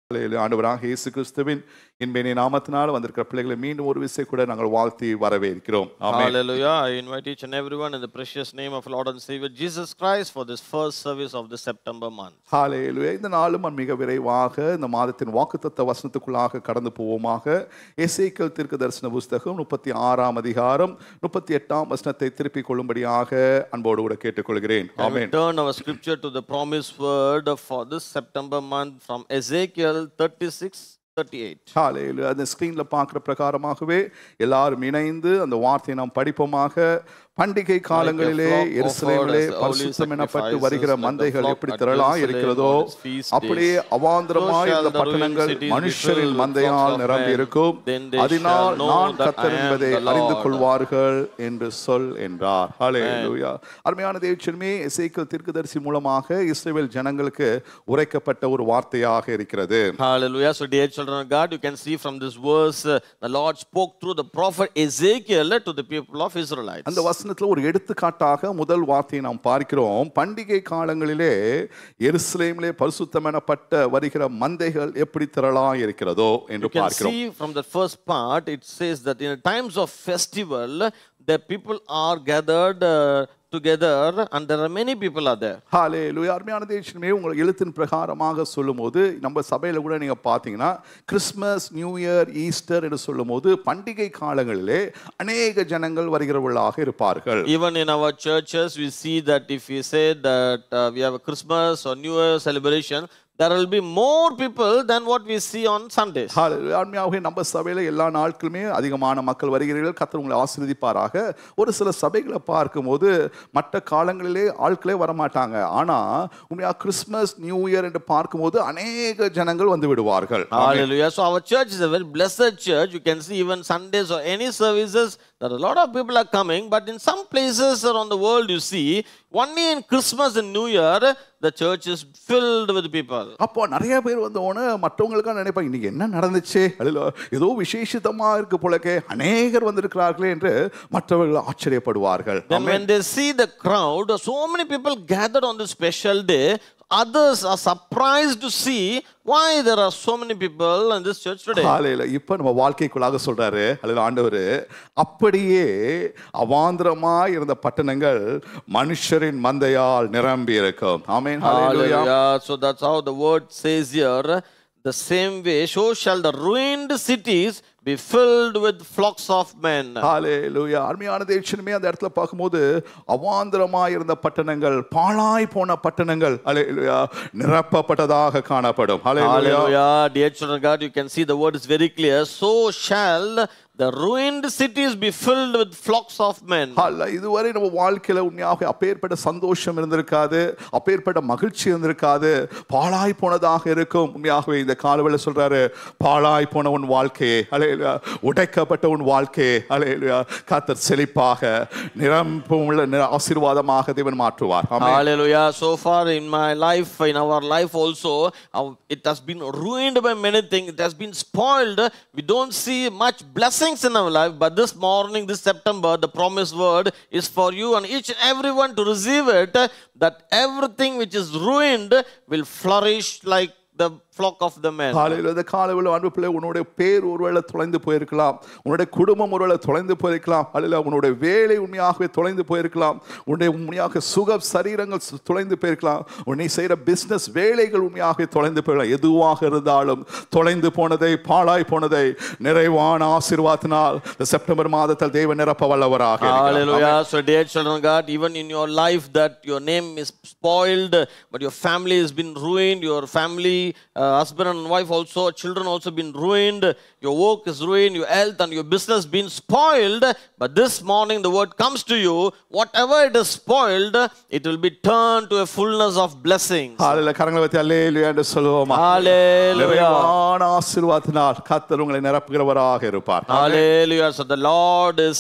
ஹalleluya. ஆண்டவராக இயேசு கிறிஸ்துவின் இன்பேனி நாமத்தினால் வந்திருக்கிற பிள்ளைகளை மீண்டும் ஒரு விசை கூட நாங்கள் வாழ்த்தி வரவேற்கிறோம் ஆமென் Hallelujah. I invite each and everyone in the precious name of Lord and Savior Jesus Christ for this first service of the September month. ஹalleluya. இந்த நாளும் நான் மிக விரைவாக இந்த மாதத்தின் வாக்குத்தத்த வசனத்துக்குள்ளாக கடந்து போவோமாக எசேக்கியேல் தீர்க்க தரிசன புஸ்தகம் முப்பத்தி ஆறாம் அதிகாரம் முப்பத்தி எட்டாம் வசனத்தை திருப்பிக் கொள்ளும்படியாக அன்போடு கூட கேட்டுக்கொள்கிறேன் And we amen turn our scripture to the promised word for this September month from Ezekiel 36 38. ஹalleluya. அந்த ஸ்கிரீன்ல பார்க்குற பிரகாரமாகவே எல்லாரும் இணைந்து அந்த வார்த்தையை நாம் படிப்போமாக பண்டிகை காலங்களிலே flock எருசலேமிலே offered as holy பரிசுத்தம் எனப்பட்டு sacrifices, வருகிற like the மந்தைகள் flock எப்படி at திரளாய் Jerusalem இருக்கிறதோ on its feast அப்படியே days. அவாந்தரமாய் So shall இந்த the ruined பட்டணங்கள் cities be மனுஷரின் filled with மந்தையால் flocks of நிரம்பி men. இருக்கும் Then they அதனால் shall know நான் that கத்தர் I am என்பதை the அறிந்து Lord. கொள்வார்கள் என்று சொல் என்றார் ஹalleluya அருமையான தேவச்சன்மே எசேக்கியேல் தீர்க்கதரிசி மூலமாக இஸ்ரவேல் ஜனங்களுக்கு உரைக்கப்பட்ட ஒரு வார்த்தையாக இருக்கிறது Hallelujah. So, dear children of God, you can see from this verse, uh, the Lord spoke through the prophet Ezekiel to the people of Israelites. அந்த வசனத்துல ஒரு எடுத்துக்காட்டாக முதல் வார்த்தையை நாம் பார்க்கிறோம் பண்டிகை காலங்களிலே எருசலேமிலே பரிசுத்தம் எனப்பட்ட வருகிற மந்தைகள் எப்படி திரளா இருக்கிறதோ என்று You can பார்க்கிறோம் see from the first part, it says that in times of festival, the people are gathered uh, together and there are many people are there. ஹாலே அருமையான தேசமே உங்கள் எழுத்தின் பிரகாரமாக சொல்லும்போது நம்ம சபையில் கூட நீங்கள் பார்த்தீங்கன்னா கிறிஸ்மஸ் நியூ இயர் ஈஸ்டர் என்று சொல்லும்போது பண்டிகை காலங்களிலே அநேக ஜனங்கள் வருகிறவர்களாக இருப்பார்கள் Even in our churches, we see that if we say that uh, we have a Christmas or New Year celebration, there will be more people than what we see on Sundays. ஹalleluya. அருமையாகவே நம்ம சபையில் எல்லா நாட்களுமே அதிகமான மக்கள் வருகிறீர்கள் கர்த்தர் உங்களை ஆசீர்வதிப்பாராக ஒரு சில சபைகளை பார்க்கும்போது மற்ற காலங்களிலே ஆட்களே வரமாட்டாங்க ஆனால் உண்மையாக கிறிஸ்மஸ் நியூ இயர் என்று பார்க்கும்போது அநேக ஜனங்கள் வந்து விடுவார்கள் Hallelujah. So our church is a very blessed church. You can see even Sundays or any services, that a lot of people are coming. But in some places around the world, you see, only in Christmas and New Year, the church is filled with people. அப்போ நிறைய பேர் வந்தோன்னு மற்றவங்களுக்காக நினைப்பாங்க இன்னைக்கு என்ன நடந்துச்சு அல்ல ஏதோ விசேஷிதமா இருக்கு போலக்கே அநேகர் வந்திருக்கிறார்களே என்று மற்றவர்கள் ஆச்சரியப்படுவார்கள் Then when they see the crowd, so many people gathered on this special day, others are surprised to see why there are so many people in this church today. காலையில இப்ப நம்ம வாழ்க்கைக்குள்ளாக சொல்றாரு அல்லது ஆண்டவர் அப்படியே அவாந்திரமா இருந்த பட்டணங்கள் மனுஷரின் மந்தையால் நிரம்பி இருக்கும் ஆமென் ஹalleluya Hallelujah. So that's how the word says here. The same way, so shall the ruined cities be filled with flocks of men. ஹalleluya அருமையான தேவச்சனமே அந்த இடத்துல பார்க்கும்போது அவாந்திரமா இருந்த பட்டணங்கள் பாழாய் போன பட்டணங்கள் ஹalleluya நிரப்பப்பட்டதாக காணப்படும் ஹalleluya Hallelujah. Dear children of God, you can see the word is very clear. So shall the ruined cities be filled with flocks of men. அல்ல இதுவரை நம்ம வாழ்க்கையில உண்மையாக அப்பேற்பட்ட சந்தோஷம் இருந்திருக்காது அப்பேற்பட்ட மகிழ்ச்சி இருந்திருக்காது பாழாய் போனதாக இருக்கும் உண்மையாகவே இந்த காலவேளை சொல்றாரு பாழாய் போன உன் வாழ்க்கையே அலையில உடைக்கப்பட்ட உன் வாழ்க்கையே அலையில காத்தர் செழிப்பாக நிரம்பும் உள்ள நிர- ஆசீர்வாதமாக தேவன் மாற்றுவார் ஆமென். Hallelujah. So far in my life, in our life also, our- it has been ruined by many things. It has been spoiled. We don't see much blessings in our life. But this morning, this September, the promised word is for you and each and everyone to receive it. That everything which is ruined will flourish like the flock of the men. காலையில் இந்த காலையில் அன்பு பிள்ளை உன்னுடைய பேர் ஒருவேளை தொலைந்து போயிருக்கலாம் உன்னுடைய குடும்பம் ஒருவேளை தொலைந்து போயிருக்கலாம் அல்ல உன்னுடைய வேலை உண்மையாகவே தொலைந்து போயிருக்கலாம் உன்னுடைய உண்மையாக சுக சரீரங்கள் சு- தொலைந்து போயிருக்கலாம் உன்னை செய்கிற பிஸ்னஸ் வேலைகள் உண்மையாகவே தொலைந்து போயிருக்கலாம் எதுவாக இருந்தாலும் தொலைந்து போனதை பாழாய் போனதை நிறைவான ஆசீர்வாதத்தினால் இந்த செப்டம்பர் மாதத்தில் தேவன் நிரப்ப வல்லவராக இருக்கிறார். Hallelujah. So, dear children of God, even in your life that your name is spoiled, but your family has been ruined, your family, uh, husband and wife also, children also been ruined, your work is ruined, your health and your business been spoiled. But this morning the word comes to you, whatever it is spoiled, it will be turned to a fullness of blessings. காலையில் கரங்களை வைத்து அல்லேலுயா என்று சொல்லுவோமா Hallelujah. நிறைவான ஆசீர்வாதத்தினால் கர்த்தர் உங்களை நிரப்புகிறவராக இருப்பார் Hallelujah. So the Lord is uh,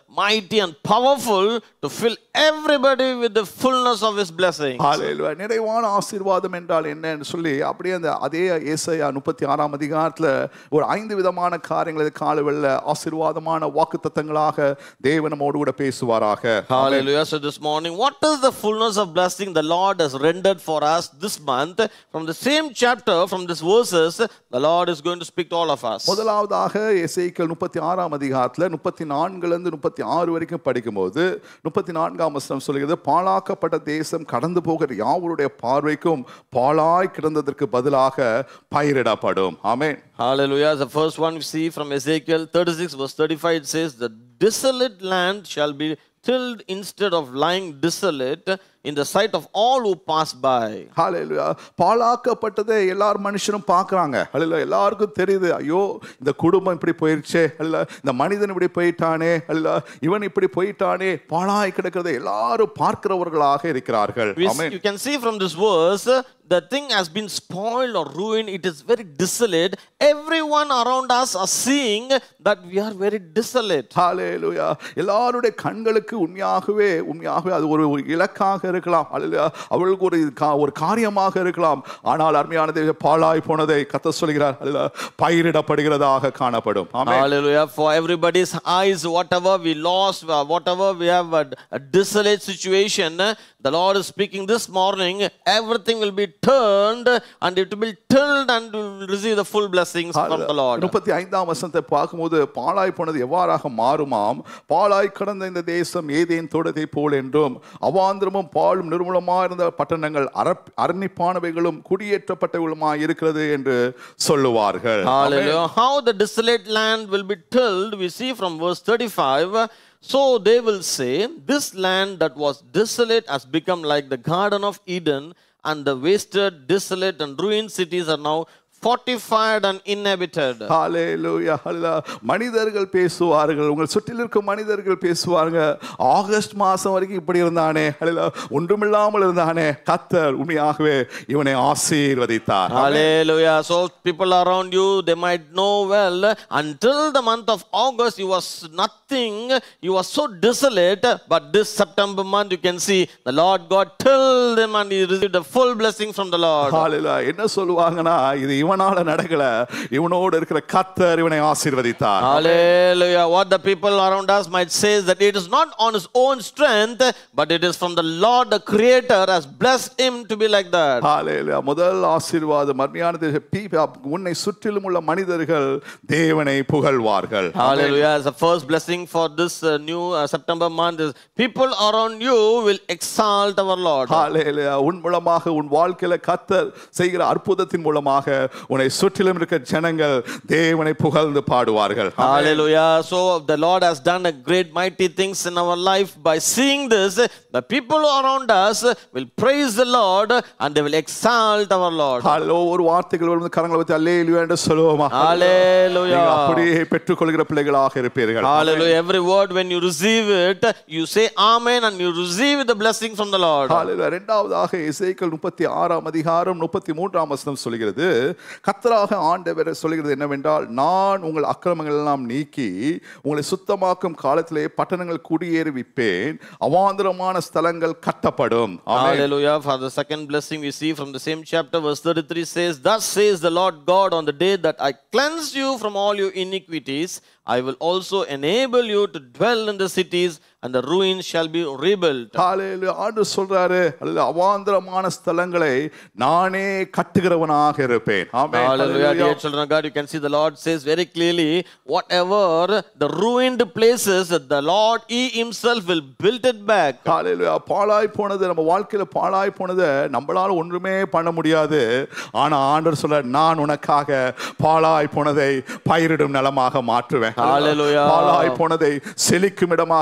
mighty and powerful to fill everybody with the fullness of His blessings. ஹalleluya நிறைவான ஆசீர்வாதம் என்றால் என்னன்னு சொல்லி அப்படியே அந்த அதே ஏசாயா முப்பத்தி ஆறாம் அதிகாரத்துல ஒரு ஐந்து விதமான காரியங்களை காலவெல்ல ஆசீர்வாதமான வாக்குத்தத்தங்களாக தேவன் நம்மோடு கூட பேசுவாராக Hallelujah. So this morning, what is the fullness of blessing the Lord has rendered for us this month? From the same chapter, from these verses, the Lord is going to speak to all of us. முதலாவதாக எசேக்கியேல் முப்பத்தி ஆறாம் அதிகாரத்துல முப்பத்தி நான்குல இருந்து முப்பத்தி ஆறு வரைக்கும் படிக்கும்போது முப்பத்தி நான்காம் வசனம் சொல்கிறது பாழாக்கப்பட்ட தேசம் கடந்து போகிற யாவருடைய பார்வைக்கும் பாழாய் கிடந்ததற்கு பதிலாக பயிரிடப்படும் ஆமென் Hallelujah. The first one we see from Ezekiel 36, verse 35, it says, The desolate land shall be tilled instead of lying desolate in the sight of all who pass by. ஹalleluya பாழாக்கப்பட்டதை எல்லார் மனுஷனும் பார்க்கறாங்க ஹalleluya எல்லாருக்கும் தெரியுது ஐயோ இந்த குடும்பம் இப்படி போயிருச்சே அல்ல இந்த மனிதன் இப்படி போயிட்டானே அல்ல இவன் இப்படி போயிட்டானே பாழாய் கிடக்கிறதை எல்லாரும் பார்க்கிறவர்களாக இருக்கிறார்கள் We, amen you can see from this verse, uh, the thing has been spoiled or ruined. It is very desolate. Everyone around us are seeing that we are very desolate. ஹalleluya எல்லாருடைய கண்களுக்கு உண்மையாகவே உண்மையாகவே அது ஒரு ஒரு இலக்காக இருக்கலாம் அல்ல அவர்களுக்கு ஒரு கா- ஒரு காரியமாக இருக்கலாம் ஆனால் அருமையானதை பாழாய் போனதை கத்த சொல்கிறார் அல்ல பயிரிடப்படுகிறதாக காணப்படும் ஆமென் Hallelujah. For everybody's eyes, whatever we lost, uh, whatever we have a, a desolate situation, uh, the Lord is speaking this morning. Everything will be turned and it will be tilled and we will receive the full blessings from the Lord. முப்பத்தி ஐந்தாம் வசனத்தை பார்க்கும்போது பாழாய் போனது எவ்வாறாக மாறுமாம் பாழாய் கடந்த இந்த தேசம் ஏதேன் தோட்டத்தை போல் என்றும் அவாந்திரமும் பாலும் நிர்மூலமா இருந்த பட்டணங்கள் அரப்- அரணிப்பானவைகளும் குடியேற்றப்பட்டவைகளுமாய் இருக்கிறது என்று சொல்லுவார்கள் Hallelujah. How the desolate land will be tilled, we see from verse 35. So they will say, This land that was desolate has become like the Garden of Eden, and the wasted, desolate, and ruined cities are now fortified and inhabited. ஹalleluya ஹalleluya மனிதர்கள் பேசுவார்கள் உங்கள் சுற்றில் இருக்கும் மனிதர்கள் பேசுவாங்க August மாசம் வரைக்கும் இப்படி இருந்தானே ஹalleluya ஒன்றுமில்லாமல் இருந்தானே கத்தர் உண்மையாகவே இவனை ஆசீர்வதித்தார் Hallelujah. So people around you, they might know well, until the month of August, you was nothing, you was so desolate, but this September month, you can see the Lord God tilled him and he received a full blessing from the Lord. ஹalleluya என்ன சொல்லுவாங்கன்னா இது இவனால நடக்கல இவனோடு இருக்கிற கத்தர் இவனை ஆசீர்வதித்தார் Hallelujah. What the people around us might say is that it is not on his own strength, but it is from the Lord, the Creator, has blessed him to be like that. ஹalleluya முதல் ஆசீர்வாதம் அருமையானது பீ- உன்னை சுற்றிலும் உள்ள மனிதர்கள் தேவனை புகழ்வார்கள் Hallelujah. As the first blessing for this uh, new uh, September month is people around you will exalt our Lord. ஹalleluya உன் மூலமாக உன் வாழ்க்கையில கத்தர் செய்கிற அற்புதத்தின் மூலமாக உன்னை சுற்றிலும் இருக்க ஜனங்கள் தேவனை புகழ்ந்து பாடுவார்கள் Hallelujah. So the Lord has done a great mighty things in our life. By seeing this, the people around us will praise the Lord and they will exalt our Lord. ஹalleluya ஒரு வார்த்தைகள் வரும் கரங்களை வச்சு அல்லேலுயா என்று சொல்லுவோமா Hallelujah. நீங்க அப்படியே பெற்றுக்கொள்கிற பிள்ளைகளாக இருப்பீர்கள் Hallelujah. Every word when you receive it, you say Amen and you receive the blessing from the Lord. ஹalleluya இரண்டாவதாக இசைக்கள் முப்பத்தி ஆறாம் அதிகாரம் முப்பத்தி மூன்றாம் வசனம் சொல்கிறது கத்தராக ஆண்டவர் சொல்கிறது என்னவென்றால் நான் உங்கள் அக்கிரமங்கள் எல்லாம் நீக்கி உங்களை சுத்தமாக்கும் காலத்திலே பட்டணங்கள் குடியேறுவிப்பேன் அவாந்தரமான ஸ்தலங்கள் கட்டப்படும் ஆமென். Hallelujah. For the second blessing we see from the same chapter, verse 33 says, Thus says the Lord God on the day that I cleanse you from all your iniquities, I will also enable you to dwell in the cities, and the ruins shall be rebuilt. ஹalleluya ஆண்டு சொல்றாரு அல்ல அவாந்தரமான ஸ்தலங்களை நானே கட்டுகிறவனாக இருப்பேன் ஆமென். Hallelujah. Hallelujah. Dear children of God, you can see the Lord says very clearly, whatever the ruined places, the Lord He Himself will build it back. ஹalleluya பாழாய் போனது நம்ம வாழ்க்கையில பாழாய் போனதை நம்மளால ஒன்றுமே பண்ண முடியாது ஆனா ஆண்டவர் சொல்ற நான் உனக்காக பாழாய் போனதை பயிரிடும் நிலமாக மாற்றுவேன் Hallelujah. பாழாய் போனதை செழிக்கும் இடமாக நான் மாற்றுவேன்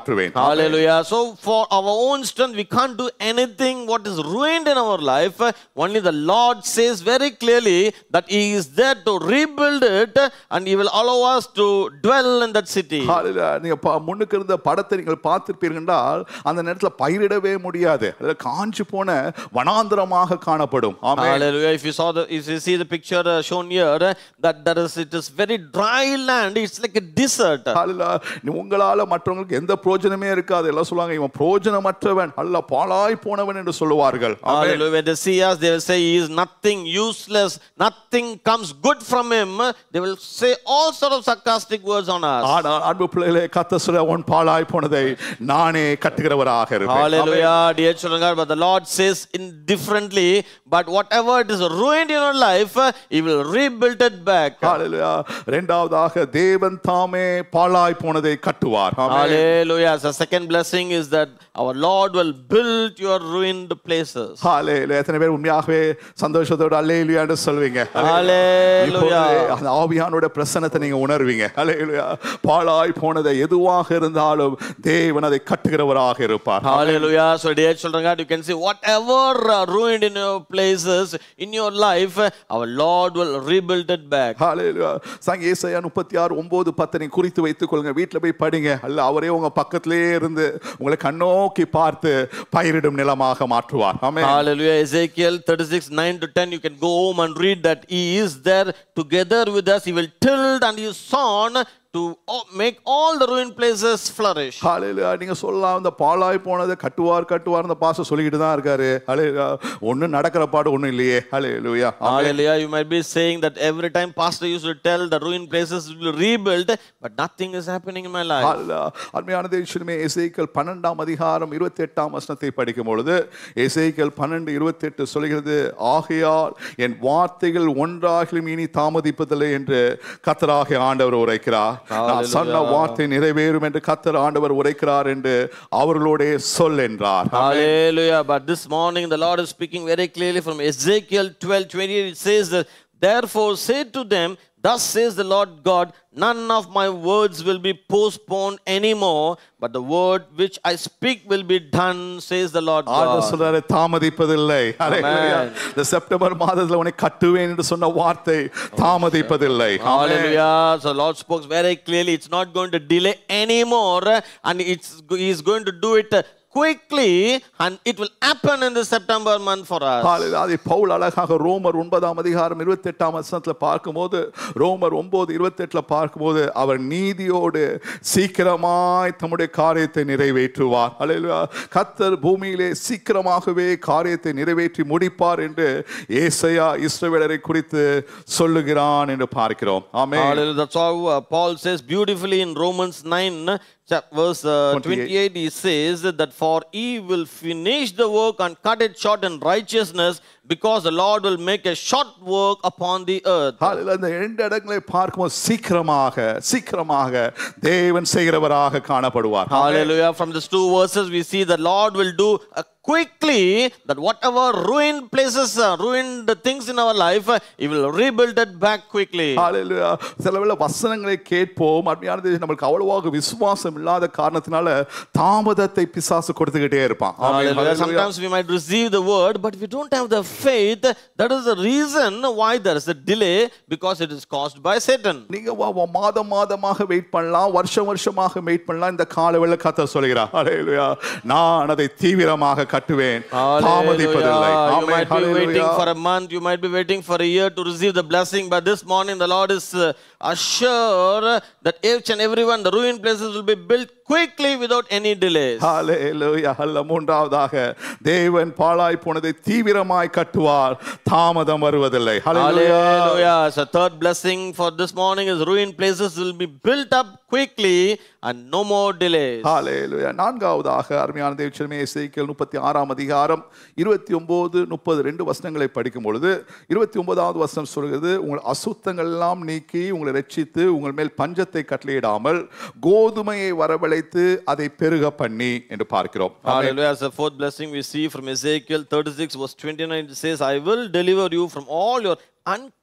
மாற்றுவேன் Hallelujah. So, for our own strength, we can't do anything what is ruined in our life. Only the Lord says very clearly that He is there to rebuild it and He will allow us to dwell in that city. ஹalleluya. நீங்க பா- முன்னுக்கு இருந்த படத்தை நீங்கள் பார்த்திருப்பீர்கள் என்றால் அந்த நேரத்துல பயிரிடவே முடியாது அதுல காஞ்சு போன வனாந்திரமாக காணப்படும் ஆமென் Hallelujah. If you saw the, if you see the picture uh, shown here, uh, that there is, it is very dry land. It's like a desert. ஹalleluya. நீ உங்களால மற்றவங்களுக்கு எந்த பிரயோஜனமே இருக்காது எல்லாம் சொல்லுவாங்க இவன் பிரயோஜனமற்றவன் அல்ல பாழாய் போனவன் என்று சொல்லுவார்கள் ஆமென். Hallelujah. When they see us, they will say he is nothing useless, nothing comes good from him. They will say all sort of sarcastic words on us. ஆனால் அன்பு பிள்ளைகளே கத்த சொல்ல உன் பாழாய் போனதை நானே கட்டுகிறவராக இருப்பேன் ஆமென். Hallelujah, dear children of God. But the Lord says indifferently, but whatever it is ruined in your life, He will rebuild it back. ஹalleluya. இரண்டாவதாக தேவன் தாமே பாழாய் போனதை கட்டுவார் ஆமென். Hallelujah. The second blessing is that our Lord will build your ruined places. ஹalleluya. எத்தனை பேர் உண்மையாகவே சந்தோஷத்தோட அல்லேலுயா என்று சொல்வீங்க Hallelujah. இப்பொழுது அந்த ஆவியானோட பிரசன்னத்தை நீங்க உணர்வீங்க ஹalleluya. பாழாய் போனதை எதுவாக இருந்தாலும் தேவன் அதை கட்டுகிறவராக இருப்பார் Hallelujah. So, dear children of God, you can see whatever uh, ruined in your places in your life, our Lord will rebuild it back. ஹalleluya. சங்க ஏசாயா முப்பத்தி ஆறு ஒன்பது பத்தை நீங்க குறித்து வைத்துக் கொள்ளுங்க வீட்டுல போய் படிங்க அல்ல அவரே உங்க பக்கத்திலேயே இருந்து உங்களை கண்ணோக்கி பார்த்து பயிரிடும் நிலமாக மாற்றுவார் ஆமென் Hallelujah. Ezekiel 36, 9 to 10. You can go home and read that He is there together with us. He will tilt and His son to all- make all the ruined places flourish. ஹalleluya. நீங்க சொல்லலாம் இந்த பாழாய் போனதை கட்டுவார் கட்டுவார் அந்த பாச சொல்லிக்கிட்டு தான் இருக்காரு ஹalleluya. ஒண்ணும் நடக்கிற பாடு ஒண்ணும் இல்லையே ஹalleluya. ஆமென். Hallelujah. You might be saying that every time Pastor used to tell the ruined places will be rebuilt, but nothing is happening in my life. ஹalleluya. அருமையான தேவனுமே எசேக்கியல் பன்னெண்டாம் அதிகாரம் இருபத்தி எட்டாம் வசனத்தை படிக்கும் பொழுது எசேக்கியல் பன்னெண்டு இருபத்தி எட்டு சொல்கிறது ஆகையால் என் வார்த்தைகள் ஒன்றாகிலும் இனி தாமதிப்பதில்லை என்று கத்தராக ஆண்டவர் உரைக்கிறார் நான் சொன்ன வார்த்தை நிறைவேறும் என்று கத்தர் ஆண்டவர் உரைக்கிறார் என்று அவர்களோடே சொல் என்றார் Hallelujah. But this morning the Lord is speaking very clearly from Ezekiel 12 28. It says that, Therefore say to them, Thus says the Lord God, none of my words will be postponed anymore, but the word which I speak will be done, says the Lord ஆண்டவர் God. சொல்றாரு தாமதிப்பதில்லை ஹalleluya. இந்த September மாதத்துல உன்னை கட்டுவேன் என்று சொன்ன வார்த்தை தாமதிப்பதில்லை ஆமென். Hallelujah. So Lord spoke very clearly. It's not going to delay anymore, and it's He's going to do it quickly, and it will happen in the September month for us. ஹalleluya. அதை பவுல் அழகாக ரோமர் ஒன்பதாம் அதிகாரம் இருபத்தி எட்டாம் வசனத்துல பார்க்கும்போது ரோமர் ஒன்பது இருபத்தி எட்டுல பார்க்கும்போது அவர் நீதியோடு சீக்கிரமாய் தம்முடைய காரியத்தை நிறைவேற்றுவார் ஹalleluya. கத்தர் பூமியிலே சீக்கிரமாகவே காரியத்தை நிறைவேற்றி முடிப்பார் என்று ஏசையா இஸ்ரவேலரை குறித்து சொல்லுகிறான் என்று பார்க்கிறோம் ஆமென் Hallelujah. That's how uh, Paul says beautifully in Romans 9, chap- verse uh, 28. 28. He says that for he will finish the work and cut it short in righteousness, because the Lord will make a short work upon the earth. ஹalleluya. இந்த இரண்டு இடங்களை பார்க்கும்போது சீக்கிரமாக சீக்கிரமாக தேவன் செய்கிறவராக காணப்படுவார் ஆமென். Hallelujah. From these two verses, we see the Lord will do uh, quickly that whatever ruined places, uh, ruined things in our life, uh, He will rebuild it back quickly. ஹalleluya. சில வேளை வசனங்களை கேட்போம் அருமையானது நம்மளுக்கு அவ்வளவாக விசுவாசம் இல்லாத காரணத்தினால தாமதத்தை பிசாசு கொடுத்துக்கிட்டே இருப்பான் ஆமென். Hallelujah. Hallelujah. Sometimes we might receive the word, but we don't have the faith. That is the reason why there is a delay because it is caused by Satan. நீங்க வா- வா- மாதம் மாதமாக வெயிட் பண்ணலாம் வருஷம் வருஷமாக வெயிட் பண்ணலாம் இந்த காலவேளை கத்த சொல்கிறார் ஹalleluya. நான் அதை தீவிரமாக கட்டுவேன் தாமதிப்பதில்லை Hallelujah. You amen. might be waiting hallelujah. for a month, you might be waiting for a year to receive the blessing, but this morning the Lord is uh, assured that each and everyone, the ruined places will be built quickly without any delays. ஹalleluya. அல்ல மூன்றாவதாக தேவன் பாழாய் போனதை தீவிரமாய் கட்டுவார் தாமதம் வருவதில்லை ஹalleluya. Hallelujah. So third blessing for this morning is ruined places will be built up quickly and no more delays. ஹalleluya. நான்காவதாக அருமையான தேவச்சனமே இசைக்கேல் முப்பத்தி ஆறாம் அதிகாரம் இருபத்தி ஒன்பது முப்பது ரெண்டு வசனங்களை படிக்கும் பொழுது இருபத்தி ஒன்பதாவது வசனம் சொல்கிறது உங்கள் அசுத்தங்கள் எல்லாம் நீக்கி உங்களை ரட்சித்து உங்கள் மேல் பஞ்சத்தை கட்டளையிடாமல் கோதுமையை வரவழைத்து அதை பெருக பண்ணி என்று பார்க்கிறோம் ஆமென். Hallelujah. As a fourth blessing we see from Ezekiel 36 verse 29 it says, I will deliver you from all your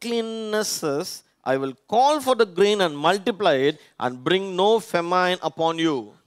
uncleannesses. I will call for the grain and multiply it and bring no famine upon you.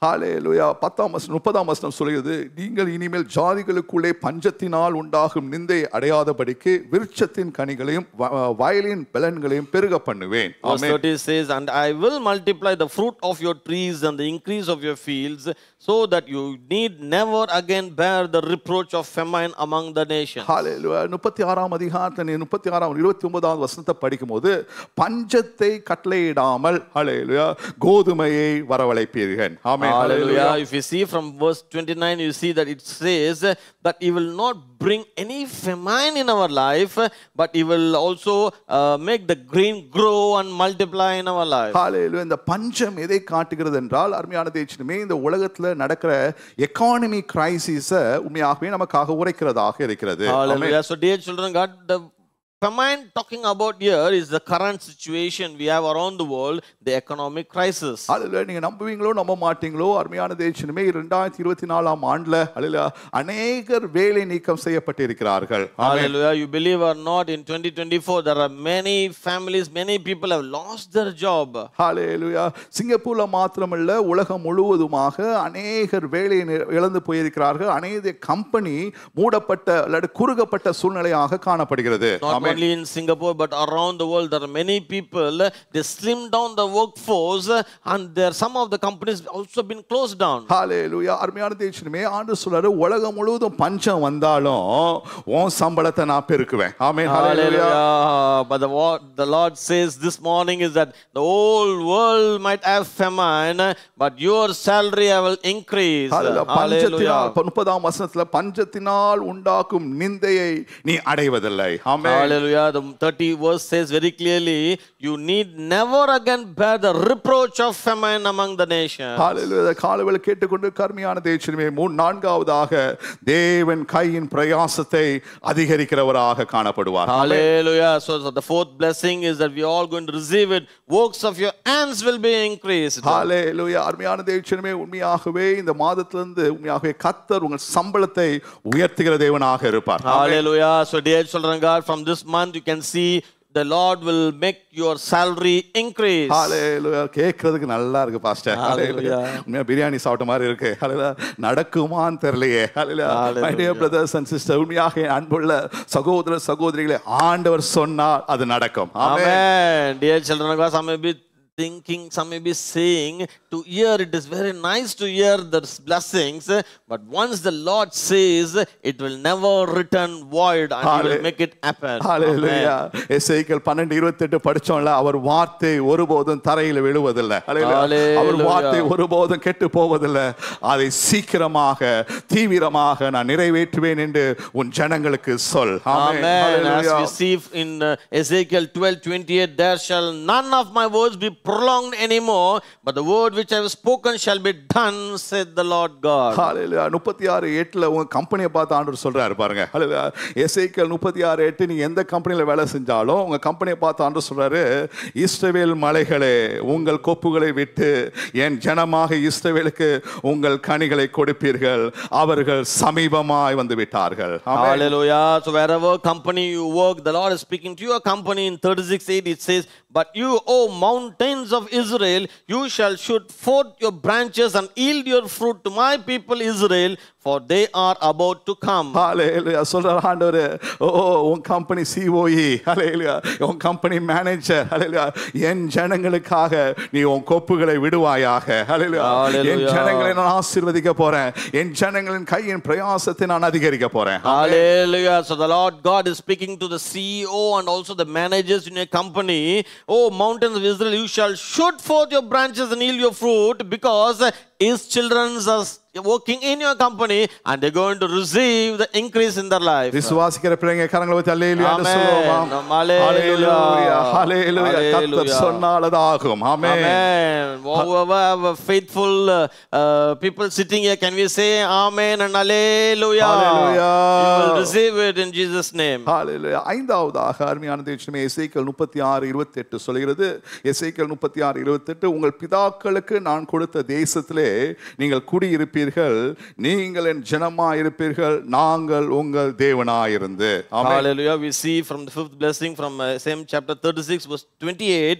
ஹalleluya பத்தாம் வசனம் முப்பதாம் வசனம் சொல்கிறது நீங்கள் இனிமேல் ஜாதிகளுக்குள்ளே பஞ்சத்தினால் உண்டாகும் நிந்தை அடையாதபடிக்கு விருட்சத்தின் கனிகளையும் வ- வயலின் பலன்களையும் பெருக பண்ணுவேன் Verse amen 30 says, And I will multiply the fruit of your trees and the increase of your fields, so that you need never again bear the reproach of famine among the nations. ஹalleluya முப்பத்தி ஆறாம் அதிகாரத்தின் முப்பத்தி ஆறாம் இருபத்தி ஒன்பதாவது வசனத்தை படிக்கும்போது பஞ்சத்தை கட்டளையிடாமல் ஹalleluya கோதுமையை வரவழைப்பீர்கள் ஆமென் Hallelujah. If you see from verse 29, you see that it says that He will not bring any famine in our life, but He will also uh, make the grain grow and multiply in our life. ஹalleluya இந்த பஞ்சம் எதை காட்டுகிறது என்றால் அருமையான தேய்ச்சினுமே இந்த உலகத்துல நடக்கிற economy crisis உண்மையாகவே நமக்காக உரைக்கிறதாக இருக்கிறது ஆமென். Hallelujah. So, dear children, God, the famine talking about here is the current situation we have around the world, the economic crisis. ஹalleluya நீங்க நம்புவீங்களோ நம்ப மாட்டீங்களோ அருமையான தேய்ச்சினுமே இரண்டாயிரத்தி இருபத்தி நாலாம் ஆண்டுல ஹalleluya அநேகர் வேலை நீக்கம் செய்யப்பட்டிருக்கிறார்கள் ஆமென். Hallelujah. You believe or not, in 2024, there are many families, many people have lost their job. ஹalleluya சிங்கப்பூர்ல மாத்திரமல்ல உலகம் முழுவதுமாக அநேகர் வேலையை நி- இழந்து போயிருக்கிறார்கள் அநேக கம்பெனி மூடப்பட்ட அல்லது குறுகப்பட்ட சூழ்நிலையாக காணப்படுகிறது Not amen. only in Singapore, but around the world, there are many people, they slim down the workforce and there some of the companies also been closed down. ஹalleluya அருமையான தேய்ச்சினுமே ஆண்டு சொல்றாரு உலகம் முழுவதும் பஞ்சம் வந்தாலும் உன் சம்பளத்தை நான் பெருக்குவேன் ஆமென் ஹalleluya Hallelujah. But the, what the Lord says this morning is that the whole world might have famine, but your salary I will increase. Hallelujah Hallelujah. பஞ்சத்தினால் ப- முப்பதாம் வசனத்துல பஞ்சத்தினால் உண்டாக்கும் நிந்தையை நீ அடைவதில்லை ஆமென் Hallelujah. The 30 verse says very clearly, you need never again bear the reproach of famine among the nations. ஹalleluya காலவெளி கேட்டுக்கொண்டு கர்மியான தேய்ச்சினுமே மூணு நான்காவதாக தேவன் கையின் பிரயாசத்தை அதிகரிக்கிறவராக காணப்படுவார் Hallelujah. So, so the fourth blessing is that we are all going to receive it. Works of your hands will be increased. ஹalleluya அருமையான தேய்ச்சினுமே உண்மையாகவே இந்த மாதத்திலிருந்து உண்மையாகவே கத்தர் உங்கள் சம்பளத்தை உயர்த்துகிற தேவனாக இருப்பார் Hallelujah. So, dear children of God, from this month you can see the Lord will make your salary increase. ஹalleluya கேக்குறதுக்கு நல்லா இருக்கு பாஸ்டர் Hallelujah. உண்மையா பிரியாணி சாப்பிட்ட மாதிரி இருக்கு ஹalleluya நடக்குமான்னு தெரியலையே ஹalleluya my dear brothers and sister உண்மையாக என் அன்புள்ள சகோதர சகோதரிகளே ஆண்டவர் சொன்னால் அது நடக்கும் ஆமென் Amen. Dear children of God, some may be thinking, some may be saying, to hear it is very nice to hear the blessings, but once the Lord says, it will never return void and He will Halle- make it happen. Hallelujah Amen. எசேக்கியேல் 12 28 படிச்சோம்ல அவர் வார்த்தை ஒருபோதும் தரையில் விழுவதில்லை ஹalleluya Hallelujah. அவர் வார்த்தை ஒருபோதும் கெட்டு போவதில்லை அதை சீக்கிரமாக தீவிரமாக நான் நிறைவேற்றுவேன் என்று உன் ஜனங்களுக்கு சொல் ஆமென் Amen. As hallelujah we see in uh, Ezekiel 12 28, there shall none of my words be prolonged anymore, but the word which I have spoken shall be done, said the Lord God. ஹalleluya 36 8ல உங்க கம்பெனியை பார்த்து ஆண்டவர் சொல்றாரு பாருங்க ஹalleluya எசேக்கியேல் 36 8 நீங்க எந்த கம்பெனில வேலை செஞ்சாலும் உங்க கம்பெனியை பார்த்து ஆண்டவர் சொல்றாரு இஸ்ரவேல் மலைகளே உங்கள் கொப்புகளை விட்டு என் ஜனமாக இஸ்ரவேலுக்கு உங்கள் கனிகளை கொடுப்பீர்கள் அவர்கள் சமீபமாய் வந்து விட்டார்கள் ஆமென். Hallelujah. So wherever company you work, the Lord is speaking to your company in 36 8. It says, But you, O mountains of Israel, you shall shoot forth your branches and yield your fruit to my people Israel, for they are about to come. ஹalleluya சொல்றார் ஆண்டவர் ஓ உன் company COE ஹalleluya உன் company manager ஹalleluya என் ஜனங்களுக்காக நீ உன் கொப்புகளை விடுவாயாக ஹalleluya Hallelujah. என் ஜனங்களை நான் ஆசீர்வதிக்க போறேன் என் ஜனங்களின் கையின் பிரயாசத்தை நான் அதிகரிக்க போறேன் Hallelujah. So the Lord God is speaking to the CEO and also the managers in your company. Oh, mountains of Israel, you shall shoot forth your branches and yield your fruit because his children are working in your company and they're going to receive the increase in their life. விசுவாசிக்கிற பிள்ளைங்க கரங்களை வச்சு அல்லேலூயான்னு Amen. சொல்லுவோமா Hallelujah. ஹalleluya கர்த்தர் Hallelujah. சொன்னால் அது ஆகும் ஆமென் Amen. Whoever have a faithful uh, uh, people sitting here, can we say Amen and Hallelujah? Hallelujah. You will receive it in Jesus' name. ஹalleluya ஐந்தாவதாக அருமையான தேவச்சனமே எசேக்கியேல் 36 28 சொல்கிறது எசேக்கியேல் 36 28 உங்கள் பிதாக்களுக்கு நான் கொடுத்த தேசத்திலே நீங்கள் குடியிருப்பீர்கள் நீங்கள் என் ஜனமாய் இருப்பீர்கள் நாங்கள் உங்கள் தேவனாயிருந்து ஆமென் Hallelujah. We see from the fifth blessing from uh, same chapter 36, verse 28,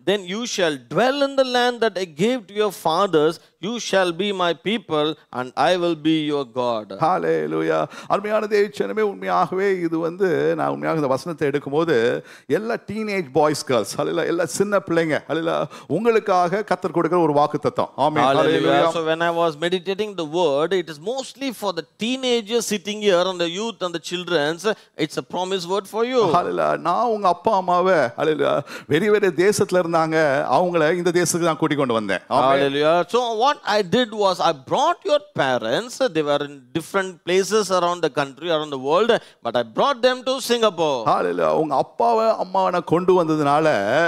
then you shall dwell in the land that I gave to your fathers. You shall be my people, and I will be your God. ஹalleluya அருமையான தேவச்சனமே உண்மையாகவே இது வந்து நான் உண்மையாக இந்த வசனத்தை எடுக்கும்போது எல்லா டீனேஜ் பாய்ஸ் கேர்ள்ஸ் அல்ல எல்லா சின்ன பிள்ளைங்க அல்ல உங்களுக்காக கத்தர் கொடுக்கிற ஒரு வாக்குத்தத்தம் ஆமென் Hallelujah. Hallelujah So when I was meditating the word, it is mostly for the teenagers sitting here and the youth and the children's. It's a promise word for you. ஹalleluya நான் உங்க அப்பா அம்மாவை ஹalleluya வெறி வெறி தேசத்துல இருந்தாங்க அவங்கள இந்த தேசத்துக்கு தான் கூட்டி கொண்டு வந்தேன் ஆமென் Hallelujah. So what I did was I brought your parents. They were in different places around the country, around the world, but I brought them to Singapore. ஹalleluya உங்க அப்பாவை அம்மாவை நான் கொண்டு வந்ததுனால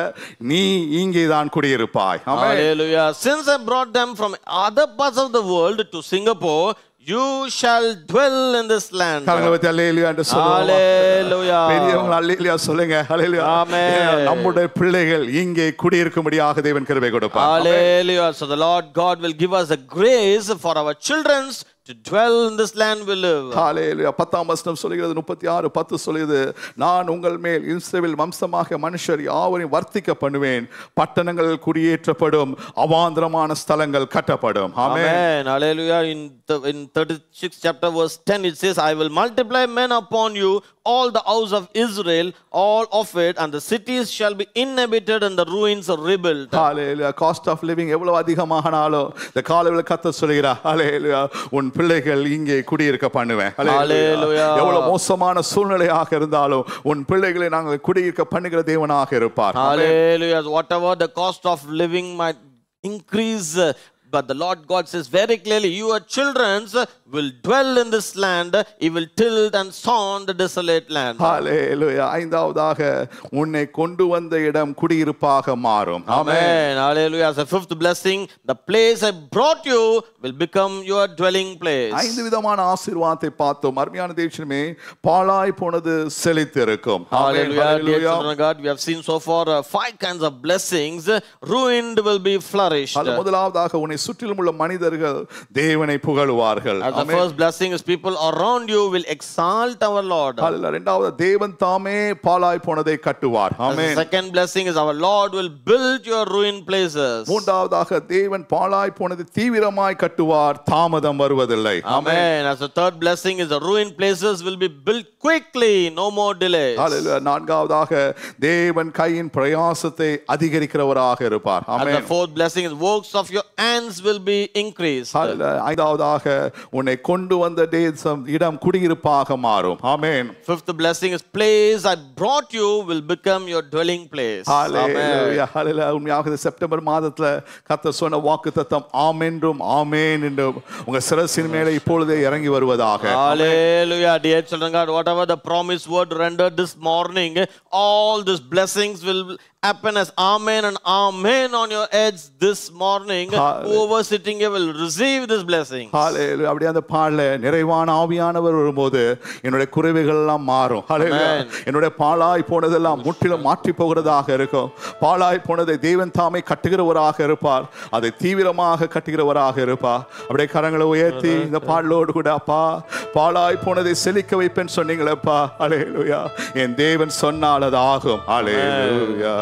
நீ இங்கே தான் குடியிருப்பாய் ஆமென் Hallelujah. Since I brought them from other parts of the world to Singapore, you shall dwell in this land. கரங்களை வைத்து அல்லேலூயா என்று சொல்லுவோம் Hallelujah. பெரியவங்க அல்லேலூயா சொல்லுங்க அல்லேலூயா ஆமென். ஏன்னா, நம்முடைய பிள்ளைகள் இங்கே குடியிருக்கும்படியாக தேவன் கிருபை கொடுப்பார் Hallelujah. So the Lord God will give us a grace for our children to dwell in this land we live. ஹalleluya பத்தாம் வசனம் சொல்கிறது முப்பத்தி ஆறு பத்து சொல்லுது நான் உங்கள் மேல் இஸ்ரவேல் வம்சமாக மனுஷர் யாவரையும் வர்த்திக்க பண்ணுவேன் பட்டணங்கள் குடியேற்றப்படும் அவாந்திரமான ஸ்தலங்கள் கட்டப்படும் amen Amen. Hallelujah. In, the, in 36 chapter verse 10 it says, I will multiply men upon you, all the house of Israel, all of it, and the cities shall be inhabited and the ruins are rebuilt. ஹalleluya cost of living எவ்வளவு அதிகமானாலும் இந்த காலையில் கத்த சொல்கிறார் ஹalleluya உன் பிள்ளைகள் இங்கே குடியிருக்க பண்ணுவேன் Hallelujah. எவ்வளவு மோசமான சூழ்நிலையாக இருந்தாலும் உன் பிள்ளைகளை நாங்கள் குடியிருக்க பண்ணுகிற தேவனாக இருப்பார் Hallelujah. Whatever the cost of living might increase, uh, but the Lord God says very clearly, your children will dwell in this land, He will tilt and sound the desolate land. ஹalleluya ஐந்தாவதாக உன்னை கொண்டு வந்த இடம் குடியிருப்பாக மாறும் ஆமென் Amen. Hallelujah. As a fifth blessing, the place I brought you will become your dwelling place. ஐந்து விதமான ஆசீர்வாதத்தை பார்த்தோம் அருமையான தேவச்சனமே பாழாய் போனது செழித்திருக்கும் ஆமென். Hallelujah. Dear hallelujah. children of God, we have seen so far uh, five kinds of blessings. Ruined will be flourished. அது முதலாவதாக உன்னை சுற்றிலும் உள்ள மனிதர்கள் தேவனை புகழுவார்கள் As the first blessing is people around you will exalt our Lord. அல்ல இரண்டாவது தேவன் தாமே பாழாய் போனதை கட்டுவார் As the amen second blessing is our Lord will build your ruined places. மூன்றாவதாக தேவன் பாழாய் போனது தீவிரமாய் கட்டுவார் தாமதம் வருவதில்லை ஆமென் Amen. As the third blessing is the ruined places will be built quickly, no more delays. ஹalleluya நான்காவதாக தேவன் கையின் பிரயாசத்தை அதிகரிக்கிறவராக இருப்பார் And the amen fourth blessing is works of your hands will be increased. ஹalleluya ஐந்தாவதாக உன்னை கொண்டு வந்த தேசம் இடம் குடியிருப்பாக மாறும் ஆமென் Fifth blessing is place I brought you will become your dwelling place. Amen. ஹalleluya ஹalleluya உண்மையாக இந்த செப்டம்பர் மாதத்துல கர்த்தர் சொன்ன வாக்குத்தத்தம் ஆமென்றும் ஆமென் என்றும் உங்க சிரசின் மேலே இப்பொழுதே இறங்கி வருவதாக Hallelujah, dear children of God. Whatever the promised word rendered this morning, all these blessings will happen as Amen and Amen on your heads this morning. Hallelujah. Whoever sitting here will receive this blessing. ஹalleluya அப்படியே அந்த பாடல நிறைவான ஆவியானவர் வரும்போது என்னுடைய குறைவுகள் எல்லாம் மாறும் ஹalleluya Amen. என்னுடைய பாழாய் போனதெல்லாம் முற்றிலும் மாற்றி போகிறதாக இருக்கும் பாழாய் போனதை தேவன் தாமே கட்டுகிறவராக இருப்பார் அதை தீவிரமாக கட்டுகிறவராக இருப்பார் அப்படியே கரங்களை உயர்த்தி இந்த பாடலோடு கூட அப்பா பாழாய் போனதை செழிக்க வைப்பேன்னு சொன்னீங்களேப்பா ஹalleluya என் தேவன் சொன்னால் அது ஆகும் ஹalleluya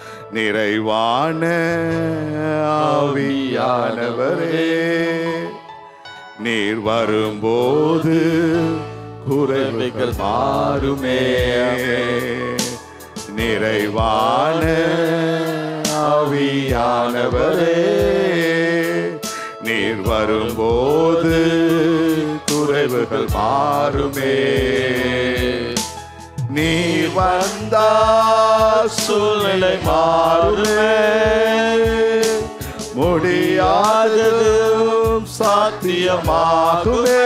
நிறைவான ஆவியானவரே நீர் வரும்போது குறைவுகள் மாறுமே நிறைவான ஆவியானவரே நீர் வரும்போது குறைவுகள் மாறுமே நீர் வந்தால் சூழ்நிலை மாறுமே முடியாததும் சாத்தியமாகுமே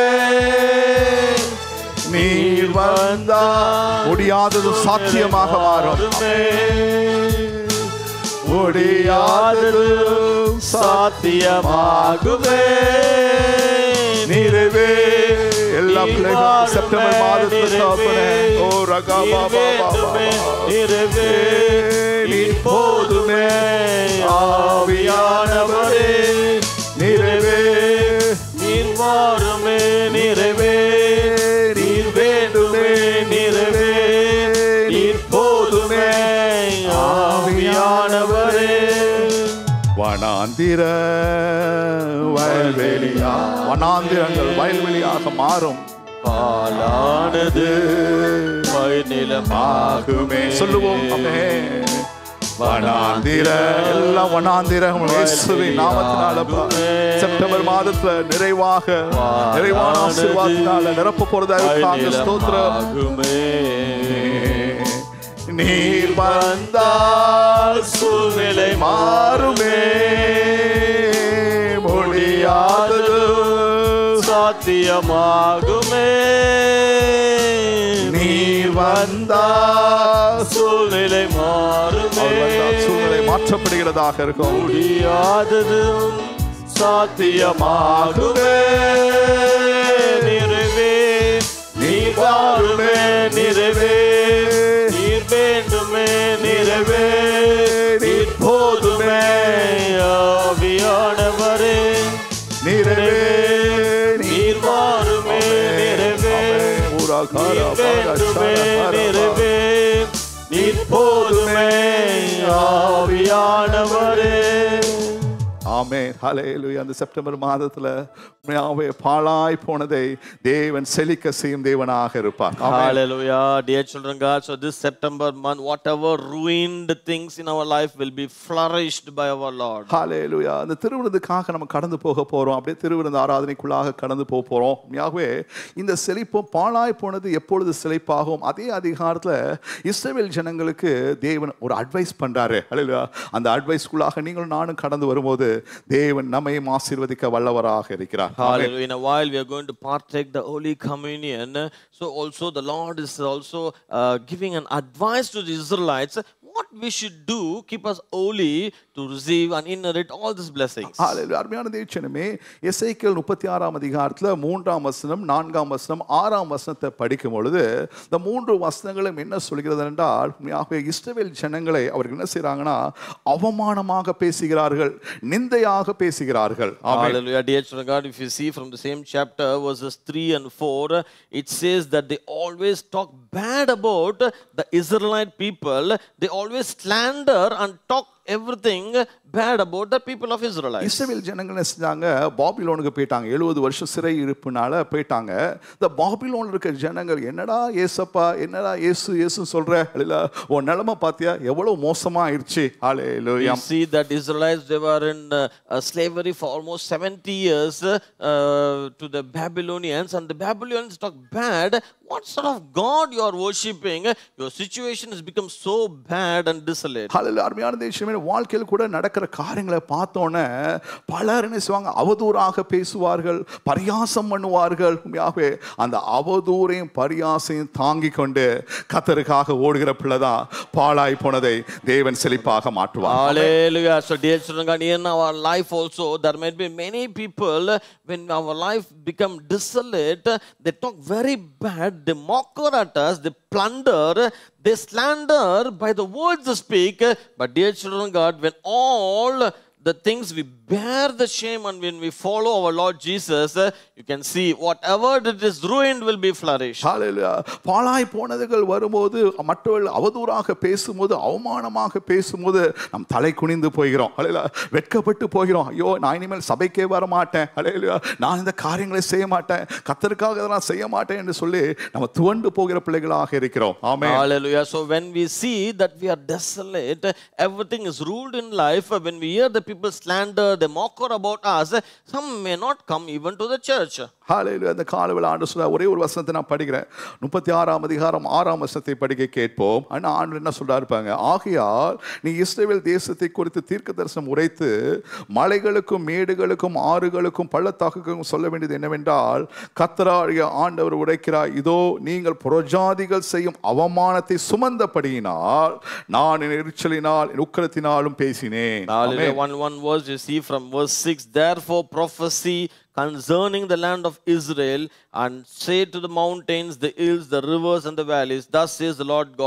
நீர் வந்தா முடியாததும் சாத்தியமாக மாறும் முடியாததும் சாத்தியமாகுமே நிறைவே எல்லா பிள்ளைகளும் செப்டம்பர் மாதத்தில் சாப்பிட ஓ ரகா பாபா நிறைவே நீ போதுமே ஆவியானவரே நிறைவே நீர் வாருமே நிறைவே நீர் வேண்டுமே நிறைவே நீர் போதுமே ஆவியானவரே வனாந்திர வயல்வெளியா வனாந்திரங்கள் வயல்வெளியாக மாறும் பாலானது ஆகுமே சொல்லுவோம் அமே வனாந்திர எல்லாம் வனாந்திரம் இயேசுவின் நாமத்தினாலப்பா செப்டம்பர் மாதத்துல நிறைவாக நிறைவான ஆசீர்வாதத்தினால நிரப்ப போறதா இருக்காங்க ஸ்தோத்திரம் நீர் வந்தால் சூழ்நிலை மாறுமே முடியாதது சாத்தியமாகுமே நீர் வந்தால் சூழ்நிலை மாறுமே அவர் வந்தால் சூழ்நிலை மாற்றப்படுகிறதாக இருக்கும் முடியாதது சாத்தியமாகுமே நிறைவே நீ வாழுமே நிறைவே நீர் வேண்டுமே நிறைவே நீர் போதுமே ஆவியானவரே நிறைவே நீர் வாருமே நிறைவே நீர் வேண்டுமே நிறைவே நீர் போதுமே ஆவியானவரே ஆமே ஹalleluya அந்த செப்டம்பர் மாதத்துல உண்மையாவே பாழாய் போனதை தேவன் செழிக்க செய்யும் தேவனாக இருப்பார் ஆமென். Hallelujah, dear children God. So this September month, whatever ruined things in our life will be flourished by our Lord. ஹalleluya அந்த திருவிருந்துக்காக நம்ம கடந்து போக போறோம் அப்படியே திருவிருந்து ஆராதனைக்குள்ளாக கடந்து போக போறோம் உண்மையாகவே இந்த செழிப்பும் பாழாய் போனது எப்பொழுது செழிப்பாகும் அதே அதிகாரத்துல இஸ்ரவேல் ஜனங்களுக்கு தேவன் ஒரு அட்வைஸ் பண்றாரு ஹalleluya அந்த அட்வைஸ்க்குள்ளாக நீங்களும் நானும் கடந்து வரும்போது தேவன் நம்மையும் ஆசீர்வதிக்க வல்லவராக இருக்கிறார் ஆமென். Hallelujah. In a while, we are going to partake the Holy Communion. So also the Lord is also uh, giving an advice to the Israelites what we should do, keep us holy to receive and inherit all these blessings. ஹalleluya அருமையான தேவச்சனமே எசேக்கியேல் முப்பத்தி ஆறாம் அதிகாரத்துல மூன்றாம் வசனம் நான்காம் வசனம் ஆறாம் வசனத்தை படிக்கும் பொழுது இந்த மூன்று வசனங்களும் என்ன சொல்கிறது என்றால் உண்மையாகவே இஸ்ரவேல் ஜனங்களை அவர்கள் என்ன செய்றாங்கன்னா அவமானமாக பேசுகிறார்கள் நிந்தையாக பேசுகிறார்கள் ஆமென். Hallelujah. Dear children of God, if you see from the same chapter, verses 3 and 4, it says that they always talk bad about the Israelite people. They always slander and talk everything bad about the people of Israelites. இஸ்ரவேல் ஜனங்கள் என்ன செஞ்சாங்க பாபிலோனுக்கு போயிட்டாங்க எழுபது வருஷம் சிறை இருப்புனால போயிட்டாங்க இந்த பாபிலோன்ல இருக்க ஜனங்கள் என்னடா ஏசப்பா என்னடா இயேசு இயேசு சொல்ற இல்ல உன் நிலைமை பாத்தியா எவ்வளவு மோசமா ஆயிடுச்சு ஆளே You see that Israelites, they were in uh, uh, slavery for almost 70 years uh, to the Babylonians, and the Babylonians talk bad. What sort of God you are worshipping? Your situation has become so bad and desolate. ஹalleluya அருமையான தேசமே வாழ்க்கையில் கூட நடக்கிற காரியங்களை பார்த்தோன்னே பலர் என்ன செய்வாங்க அவதூறாக பேசுவார்கள் பரியாசம் பண்ணுவார்கள் உண்மையாகவே அந்த அவதூறையும் பரியாசையும் தாங்கி கொண்டு கத்தருக்காக ஓடுகிற பிள்ளைதான் பாழாய் போனதை தேவன் செழிப்பாக மாற்றுவார் Hallelujah. So, dear children, God, in our life also, there might be many people, when our life become desolate, they talk very bad, they mock at us, they plunder, they slander by the words they speak. But, dear children, of God, when all the things we bear the shame and when we follow our Lord Jesus, you can see whatever that is ruined will be flourished. ஹalleluya பாழாய் போனதுகள் வரும்போது மற்றவர்கள் அவதூறாக பேசும்போது அவமானமாக பேசும்போது நம் தலை குனிந்து போகிறோம் ஹalleluya வெட்கப்பட்டு போகிறோம் ஐயோ நான் இனிமேல் சபைக்கே வர மாட்டேன் ஹalleluya நான் இந்த காரியங்களை செய்ய மாட்டேன் கத்தருக்காக இதெல்லாம் செய்ய மாட்டேன் என்று சொல்லி நம்ம துவண்டு போகிற பிள்ளைகளாக இருக்கிறோம் ஆமென் Hallelujah. So when we see that we are desolate, everything is ruled in life, when we hear the people slander, they mock about us, some may not come even to the church. ஹalleluya அந்த காலவில் ஆண்டு சொல்ல ஒரே ஒரு வசனத்தை நான் படிக்கிறேன் முப்பத்தி ஆறாம் அதிகாரம் ஆறாம் வசனத்தை படிக்க கேட்போம் ஆனா ஆண்டு என்ன சொல்றாரு பாருங்க ஆகையால் நீ இஸ்ரேல் தேசத்தை குறித்து தீர்க்க தரிசனம் உரைத்து மலைகளுக்கும் மேடுகளுக்கும் ஆறுகளுக்கும் பள்ளத்தாக்குக்கும் சொல்ல வேண்டியது என்னவென்றால் கத்தராகிய ஆண்டவர் உரைக்கிறார் இதோ நீங்கள் புறஜாதிகள் செய்யும் அவமானத்தை சுமந்தபடியினால் நான் என் எரிச்சலினால் என் உக்கரத்தினாலும் பேசினேன் Hallelujah. Amen. One, one verse you see from verse 6 Therefore prophesy concerning the land of Israel and say to the mountains, the hills, the rivers, and the valleys, Thus says the Lord God,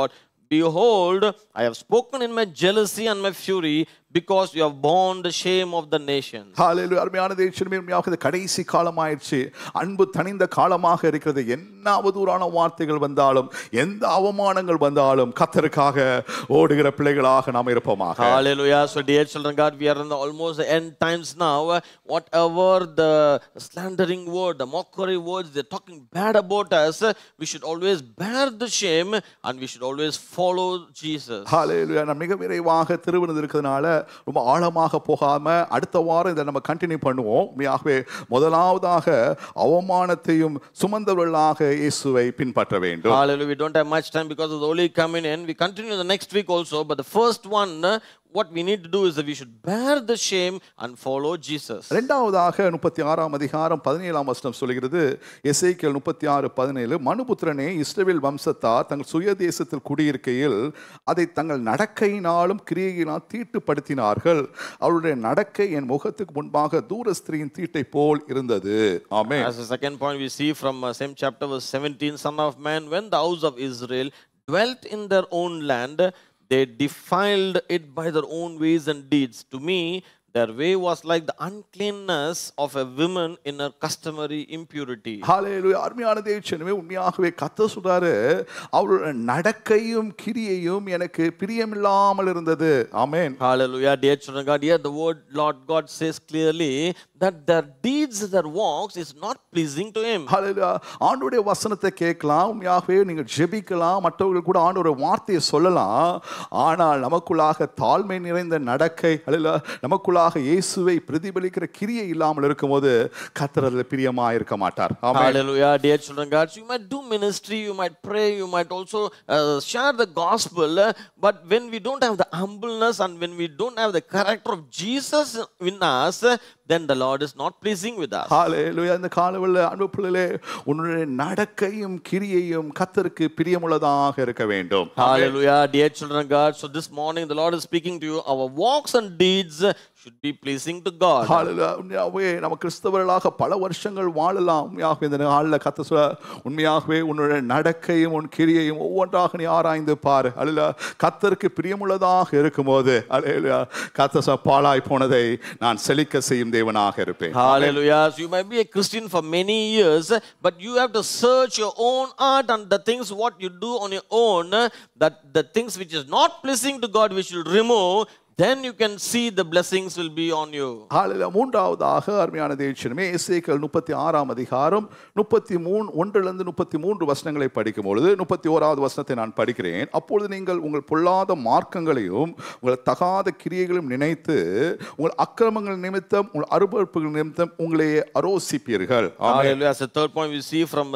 Behold, I have spoken in my jealousy and my fury, because you have borne the shame of the nations. ஹalleluya அருமையான தேவனே உண்மையாக இது கடைசி காலமாயிடுச்சு அன்பு தணிந்த காலமாக இருக்கிறது என்ன அவதூறான வார்த்தைகள் வந்தாலும் எந்த அவமானங்கள் வந்தாலும் கத்தருக்காக ஓடுகிற பிள்ளைகளாக நாம் இருப்போமாக Hallelujah. So, dear children, God, we are in the almost the end times now. Whatever the slandering word, the mockery words, they're talking bad about us, we should always bear the shame and we should always follow Jesus. ஹalleluya நான் மிக விரைவாக திருவிருந்து இருக்கிறதுனால ரொம்ப ஆழமாக போகாம அடுத்த வாரம் இதை நம்ம கண்டினியூ பண்ணுவோம் உண்மையாகவே முதலாவதாக அவமானத்தையும் சுமந்தவர்களாக இயேசுவை பின்பற்ற வேண்டும் Hallelujah. We don't have much time because of the Holy Communion. We continue the next week also. But the first one, uh, what we need to do is that we should bear the shame and follow Jesus. ரெண்டாவதாக முப்பத்தி ஆறாம் அதிகாரம் பதினேழாம் வசனம் சொல்கிறது எசேக்கியல் முப்பத்தி ஆறு பதினேழு மனுபுத்திரனே இஸ்ரவேல் வம்சத்தார் தங்கள் சுய தேசத்தில் குடியிருக்கையில் அதை தங்கள் நடக்கையினாலும் கிரியையினால் தீட்டுப்படுத்தினார்கள் அவருடைய நடக்கை என் முகத்துக்கு முன்பாக தூர ஸ்திரீயின் தீட்டை போல் இருந்தது ஆமே As the second point, we see from uh, same chapter, verse 17 Son of man, when the house of Israel dwelt in their own land, they defiled it by their own ways and deeds. To me, their way was like the uncleanness of a woman in her customary impurity. ஹalleluya அருமையான தேவச்சனமே உண்மையாகவே கத்த சொல்றாரு அவருடைய நடக்கையும் கிரியையும் எனக்கு பிரியமில்லாமல் இருந்தது ஆமென் Hallelujah, dear children of God. Here the word Lord God says clearly that their deeds, their walks is not pleasing to Him. ஹalleluya ஆண்டவருடைய வசனத்தை கேட்கலாம் உண்மையாகவே நீங்கள் ஜெபிக்கலாம் மற்றவர்கள் கூட ஆண்டவருடைய வார்த்தையை சொல்லலாம் ஆனால் நமக்குள்ளாக தாழ்மை நிறைந்த நடக்கை ஹalleluya நமக்குள்ளாக இயேசுவை பிரதிபலிக்கிற கிரியை இல்லாமல் இருக்கும்போது கர்த்தர் அதில் பிரியமா இருக்க மாட்டார் ஆமென் Hallelujah, dear children of God. So you might do ministry, you might pray, you might also uh, share the gospel, uh, but when we don't have the humbleness and when we don't have the character of Jesus in us, uh, then the Lord is not pleasing with us. ஹalleluya இந்த காலவெளியில் அன்பு பிள்ளைகளே உன்னுடைய நடக்கையும் கிரியையும் கர்த்தருக்கு பிரியமுள்ளதாக இருக்க வேண்டும் Hallelujah, dear children of God. So this morning the Lord is speaking to you. Our walks and deeds uh, should be pleasing to God. ஹalleluya உண்மையாகவே நம்ம கிறிஸ்தவர்களாக பல வருஷங்கள் வாழலாம் உண்மையாகவே இந்த நாளில் கத்த சொல்ல உண்மையாகவே உன்னுடைய நடக்கையும் உன் கிரியையும் ஒவ்வொன்றாக நீ ஆராய்ந்து பாரு அல்ல கத்தருக்கு பிரியமுள்ளதாக இருக்கும்போது அல்ல கத்த சொ பாழாய் போனதை நான் செழிக்க செய்யும் தேவனாக இருப்பேன் Hallelujah. So you might be a Christian for many years, but you have to search your own heart and the things what you do on your own, that the things which is not pleasing to God, we should remove. Then you can see the blessings will be on you. ஹalleluya மூன்றாவதாக அருமையான தேவச்சனமே இசைக்கள் முப்பத்தி ஆறாம் அதிகாரம் முப்பத்தி மூணு ஒன்றிலிருந்து முப்பத்தி மூன்று வசனங்களை படிக்கும் பொழுது முப்பத்தி ஓராவது வசனத்தை நான் படிக்கிறேன் அப்பொழுது நீங்கள் உங்கள் பொல்லாத மார்க்கங்களையும் உங்கள் தகாத கிரியைகளையும் நினைத்து உங்கள் அக்கிரமங்கள் நிமித்தம் உங்கள் அருபறுப்புகள் நிமித்தம் உங்களையே அரோசிப்பீர்கள் ஆமென். Hallelujah. As a third point, we see from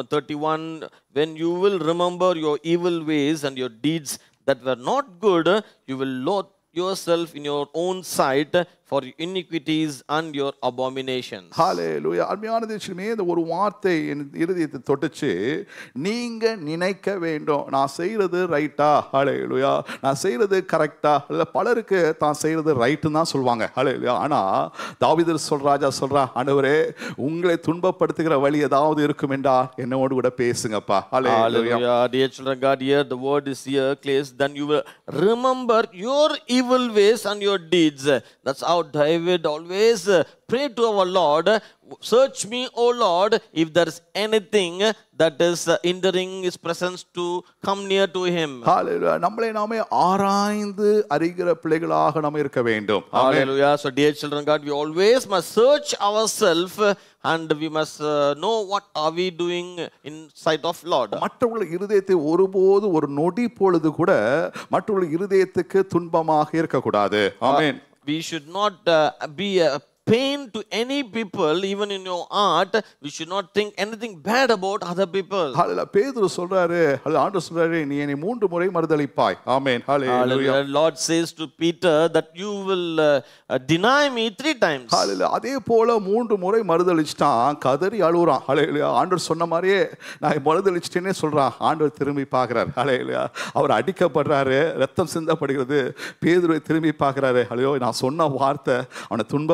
31 when you will remember your evil ways and your deeds that were not good, you will loathe yourself in your own sight for your iniquities and your abominations. ஹalleluya அருமையான தேவச்சனமே இந்த ஒரு வார்த்தை என் இருதயத்தை தொட்டுச்சு நீங்க நினைக்க வேண்டும் நான் செய்யறது ரைட்டா ஹalleluya நான் செய்யறது கரெக்டா இல்ல பலருக்கு தான் செய்யறது ரைட்டுன்னு தான் சொல்லுவாங்க ஹalleluya ஆனா தாவீதர் சொல் ராஜா சொல்றா ஆண்டவரே உங்களை துன்பப்படுத்துகிற வழி ஏதாவது இருக்கும் என்றால் என்னோடு கூட பேசுங்கப்பா ஹalleluya Hallelujah. Dear children of God, here the word is here, clears. Then you will remember your evil ways and your deeds. That's how David always uh, prayed to our Lord. Search me, O Lord, if there is anything that is uh, hindering his presence to come near to him. ஹalleluya நம்மளை நாமே ஆராய்ந்து அறிகிற பிள்ளைகளாக நாம் இருக்க வேண்டும் ஆமென். Hallelujah. So, dear children of God, we always must search ourselves and we must uh, know what are we doing in sight of Lord. மற்றவர்கள் இருதயத்தை ஒருபோது ஒரு நொடி பொழுது கூட மற்றவர்கள் இருதயத்துக்கு துன்பமாக இருக்கக்கூடாது ஆமென் we should not uh, be a pain to any people even in your heart we should not think anything bad about other people ஹalleluya பேதுரு சொல்றாரு அல்ல ஆண்டவர் சொல்றாரு நீ என்னை மூன்று முறை மறுதலிப்பாய் ஆமென் ஹalleluya Hallelujah. lord says to peter that you will uh, uh, deny me three times ஹalleluya அதே போல மூன்று முறை மறுதலிச்சிட்டான் கதறி அழுகுறான் ஹalleluya ஆண்டவர் சொன்ன மாதிரியே நான் மறுதலிச்சிட்டேனே சொல்றான் ஆண்டவர் திரும்பி பார்க்கறார் ஹalleluya அவர் அடிக்கப்படுறாரு ரத்தம் சிந்தப்படுகிறது பேதுருவை திரும்பி பார்க்கறாரு ஹalleluya நான் சொன்ன வார்த்தை அவனை துன்பப்படுத்திருச்சு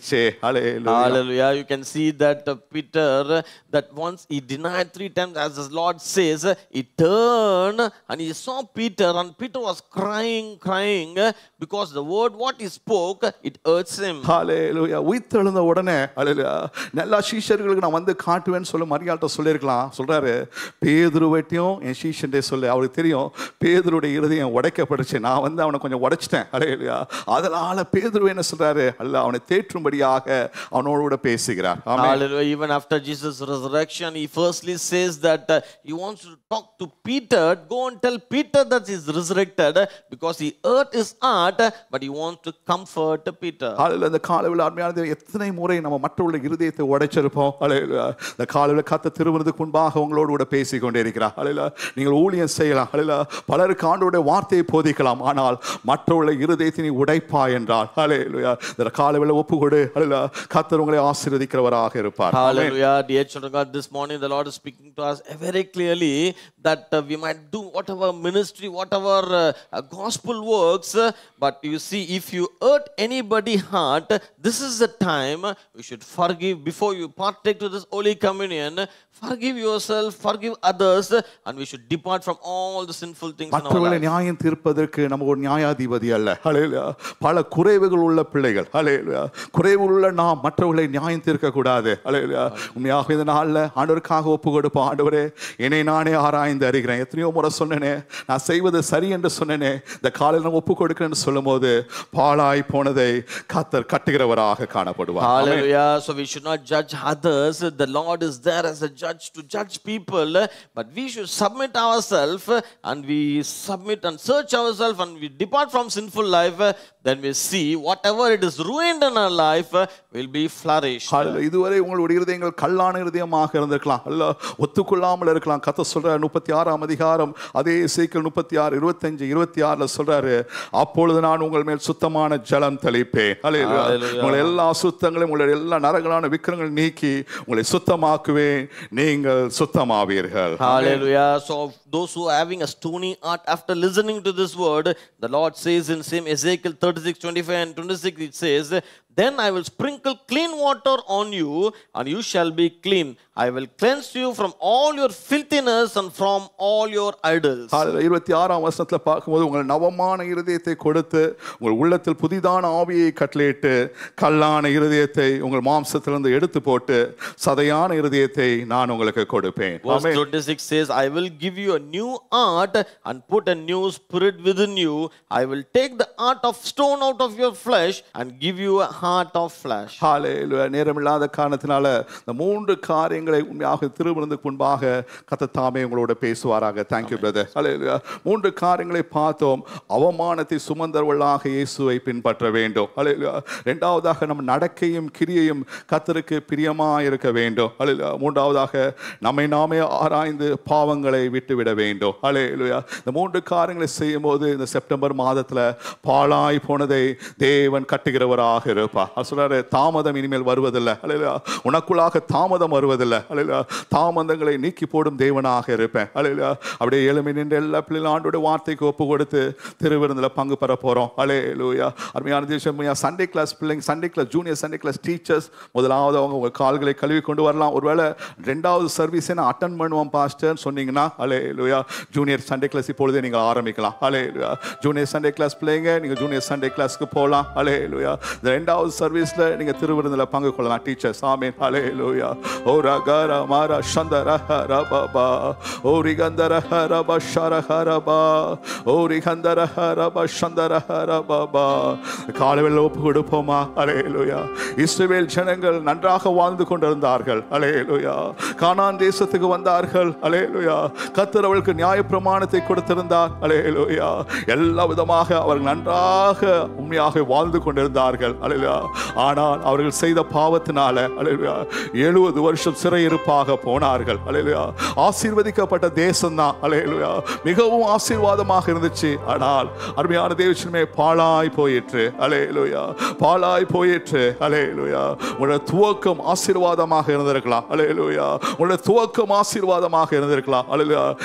வந்துருச்சே ஹalleluya Hallelujah. You can see that uh, Peter, uh, that once he denied three times, as the Lord says, uh, he turned and he saw Peter, and Peter was crying, crying, uh, because the word what he spoke, uh, it hurts him. ஹalleluya உயிர்த்தெழுந்த உடனே ஹalleluya எல்லா சீஷர்களுக்கு நான் வந்து காட்டுவேன்னு சொல்ல மரியாள்கிட்ட சொல்லியிருக்கலாம் சொல்றாரு பேதுருவட்டையும் என் சீஷன்டே சொல்லு அவருக்கு தெரியும் பேதுருடைய இருதயம் உடைக்கப்பட்டுச்சு நான் வந்து அவனை கொஞ்சம் உடைச்சிட்டேன் ஹalleluya அதனால பேதுரு என்ன சொல்றாரு அல்ல அவனை தேற்றும்படியாக அவனோடு கூட பேசுகிறார் ஆமென் Hallelujah. Even after Jesus' resurrection, he firstly says that uh, he wants to talk to Peter. Go and tell Peter that he's resurrected uh, because he hurt his heart, uh, but he wants to comfort Peter. காலையில் இந்த காலையில் அருமையானது எத்தனை முறை நம்ம மற்றவள்ள இருதயத்தை உடைச்சிருப்போம் அலையில இந்த காலையில் கத்த திருவனதுக்கு முன்பாக உங்களோடு கூட பேசி கொண்டே இருக்கிறார் அலையில நீங்கள் ஊழியம் செய்யலாம் அலையில பலருக்கு ஆண்டோடைய வார்த்தையை போதிக்கலாம் ஆனால் மற்றவள்ள இருதயத்தை நீ உடைப்பா என்றால் அலையிலுயா இந்த காலையில் ஒப்பு கொடு அலையில கத்தர் உங்களை ஆசீர்வதிக்கிறவராக இருப்பார் ஆமென். Hallelujah. Dear children of God, this morning the Lord is speaking to us very clearly that uh, we might do whatever ministry, whatever uh, uh, gospel works, uh, but you see, if you hurt anybody heart, this is the time you should forgive before you partake to this Holy Communion. Forgive yourself, forgive others, and we should depart from all the sinful things in our மற்றவர்களை life. நியாயம் தீர்ப்பதற்கு நம்ம ஒரு நியாயாதிபதி அல்ல ஹalleluya பல குறைவுகள் உள்ள பிள்ளைகள் ஹalleluya குறைவுகள் உள்ள நாம் மற்றவர்களை நியாயம் தீர்க்க கூடாது ஹalleluya உண்மையாக இந்த நாள்ல ஆண்டவருக்காக ஒப்பு கொடுப்போம் ஆண்டவரே என்னை நானே ஆராய்ந்து அறிகிறேன் எத்தனையோ முறை சொன்னேனே நான் செய்வது சரி என்று சொன்னேனே இந்த காலையில் நான் ஒப்பு கொடுக்கிறேன்னு சொல்லும்போது பாழாய் போனதை கத்தர் கட்டுகிறவராக காணப்படுவார் ஆமென். Hallelujah. So we should not judge others. The Lord is there as a judge to judge people, but we should submit ourselves and we submit and search ourselves and we depart from sinful life. Then we see whatever it is ruined in our life will be flourished. ஹalleluya. இதுவரை உங்களுடைய இருதயங்கள் கல்லான இருதயமாக இருந்திருக்கலாம் அல்ல ஒத்துக்கொள்ளாமல் இருக்கலாம் கத்த சொல்றாரு முப்பத்தி ஆறாம் அதிகாரம் அதே சீக்கிரம் முப்பத்தி ஆறு இருபத்தஞ்சு இருபத்தி ஆறுல சொல்றாரு அப்பொழுது நான் உங்கள் மேல் சுத்தமான ஜலம் தெளிப்பேன் ஹalleluya. Hallelujah. உங்களை எல்லா சுத்தங்களையும் உங்களுடைய எல்லா நரகலான விக்கிரங்கள் நீக்கி உங்களை சுத்தமாக்குவேன் நீங்கள் சுத்தமாவீர்கள் Hallelujah. So those who are having a stony heart after listening to this word, the Lord says in same Ezekiel 36, 25 and 26, it says, Then I will sprinkle clean water on you, and you shall be clean. I will cleanse you from all your filthiness and from all your idols. ஹalleluya. இருபத்தி ஆறாம் வருஷத்துல பார்க்கும்போது உங்கள் நவமான இருதயத்தை கொடுத்து உங்கள் உள்ளத்தில் புதிதான ஆவியை கட்டளையிட்டு கல்லான இருதயத்தை உங்கள் மாம்சத்திலிருந்து எடுத்து போட்டு சதையான இருதயத்தை நான் உங்களுக்கு கொடுப்பேன் Verse amen. 26 says, I will give you a new heart and put a new spirit within you. I will take the heart of stone out of your flesh and give you a heart of flesh. ஹalleluya. நேரமில்லாத காரணத்தினால இந்த மூன்று காரியங்களை உண்மையாக திருமணத்துக்கு முன்பாக கத்தத்தாமே உங்களோட பேசுவாராக thank you brother ஹalleluya. மூன்று காரியங்களை பார்த்தோம் அவமானத்தை சுமந்தவர்களாக இயேசுவை பின்பற்ற வேண்டும் ஹalleluya. இரண்டாவதாக நம் நடக்கையும் கிரியையும் கத்தருக்கு பிரியமா இருக்க வேண்டும் ஹalleluya. மூன்றாவதாக நம்மை நாமே ஆராய்ந்து பாவங்களை விட்டுவிட வேண்டும் ஹalleluya. இந்த மூன்று காரியங்களை செய்யும் போது இந்த செப்டம்பர் மாதத்துல பாழாய் போனதை தேவன் கட்டுகிறவராக இருப்பார் அவர் சொல்றாரு தாமதம் இனிமேல் வருவதில்லை அல்லையா உனக்குள்ளாக தாமதம் வருவதில்லை அல்லையா தாமதங்களை நீக்கி போடும் தேவனாக இருப்பேன் அல்லையா அப்படியே எளிமை நின்று எல்லா பிள்ளைகளும் ஆண்டோட வார்த்தைக்கு ஒப்பு கொடுத்து திருவிருந்தில் பங்கு பெற போறோம் அலே லூயா அருமையான தேசம் சண்டே கிளாஸ் பிள்ளைங்க Sunday class junior Sunday class teachers முதலாவது அவங்க உங்க கால்களை கழுவி கொண்டு வரலாம் ஒருவேளை ரெண்டாவது சர்வீஸை நான் அட்டன் பண்ணுவோம் பாஸ்டர் சொன்னீங்கன்னா அலே லூயா ஜூனியர் சண்டே கிளாஸ் இப்பொழுதே நீங்கள் ஆரம்பிக்கலாம் அலே லூயா ஜூனியர் சண்டே கிளாஸ் பிள்ளைங்க நீங்கள் ஜூனியர் சண்டே கிளாஸ்க்கு போகலாம் அலே லூயா இந்த ரெண்டாவது சர்வீஸில் நீங்கள் திருவிருந்தில் பங்கு கொள்ளலாம் டீச்சர்ஸ் ஆமீன் அலே லூயா ஓ ரகர மார சந்தர ரபா ஓ ரிகந்தர ரப ஷரஹ ரபா ஓ ரிகந்தர ரப சந்தர ரபா காலவில் ஒப்பு கொடுப்போமா அலே லூயா இஸ்ரவேல் ஜனங்கள் நன்றாக வாழ்ந்து கொண்டிருந்தார்கள் அலே லூயா கானான் தேசத்துக்கு வந்தார்கள் அலே லூயா கத்தர் அவளுக்கு நியாயப்பிரமாணத்தை கொடுத்திருந்தார் அலே லூயா எல்லா விதமாக அவர்கள் நன்றாக உண்மையாக வாழ்ந்து கொண்டிருந்தார்கள் அலையா ஆனால் அவர்கள் செய்த பாவத்தினால அலையா எழுபது வருஷம் சிறையிருப்பாக போனார்கள் அலையா ஆசீர்வதிக்கப்பட்ட தேசம் தான் அலையா மிகவும் ஆசீர்வாதமாக இருந்துச்சு ஆனால் அருமையான தேவச்சனமே பாழாய் போயிற்று அலையலுயா பாழாய் போயிற்று அலையலுயா உங்களோட துவக்கம் ஆசீர்வாதமாக இருந்திருக்கலாம் அலையலுயா உங்களோட துவக்கம் ஆசீர்வாதமாக இருந்திருக்கலாம் அலையா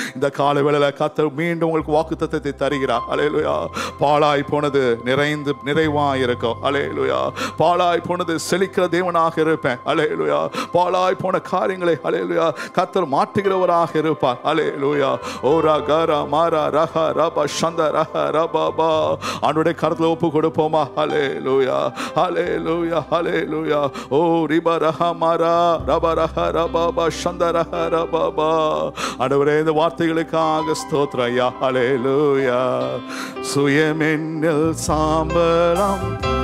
இந்த கால வேளையில கத்தர் மீண்டும் உங்களுக்கு வாக்குத்தத்தத்தை தருகிறார் அலையலுயா பாழாய் போனது நிறைந்து நிறைவாய் இருக்கும் அலையலுயா பாழாய் போனது செழிக்கிற தேவனாக இருப்பேன் அலையலுயா பாழாய் போன காரியங்களை அலையலுயா கத்தர் மாற்றுகிறவராக இருப்பார் அலையலுயா ஓரா கரா மாரா ரஹ ரப சந்த ரஹ ரபா அவனுடைய கருத்துல ஒப்பு கொடுப்போமா ஹலே லூயா ஹலே லூயா ஹலே லூயா ஓ ரிப ரஹ மாரா ரப ரஹ ரபா சந்த ரஹ ரபா ஆண்டவரே இந்த வார்த்தைகளுக்காக ஸ்தோத்திரம் ஐயா ஹலே லூயா சுயமென்னில் சாம்பலம்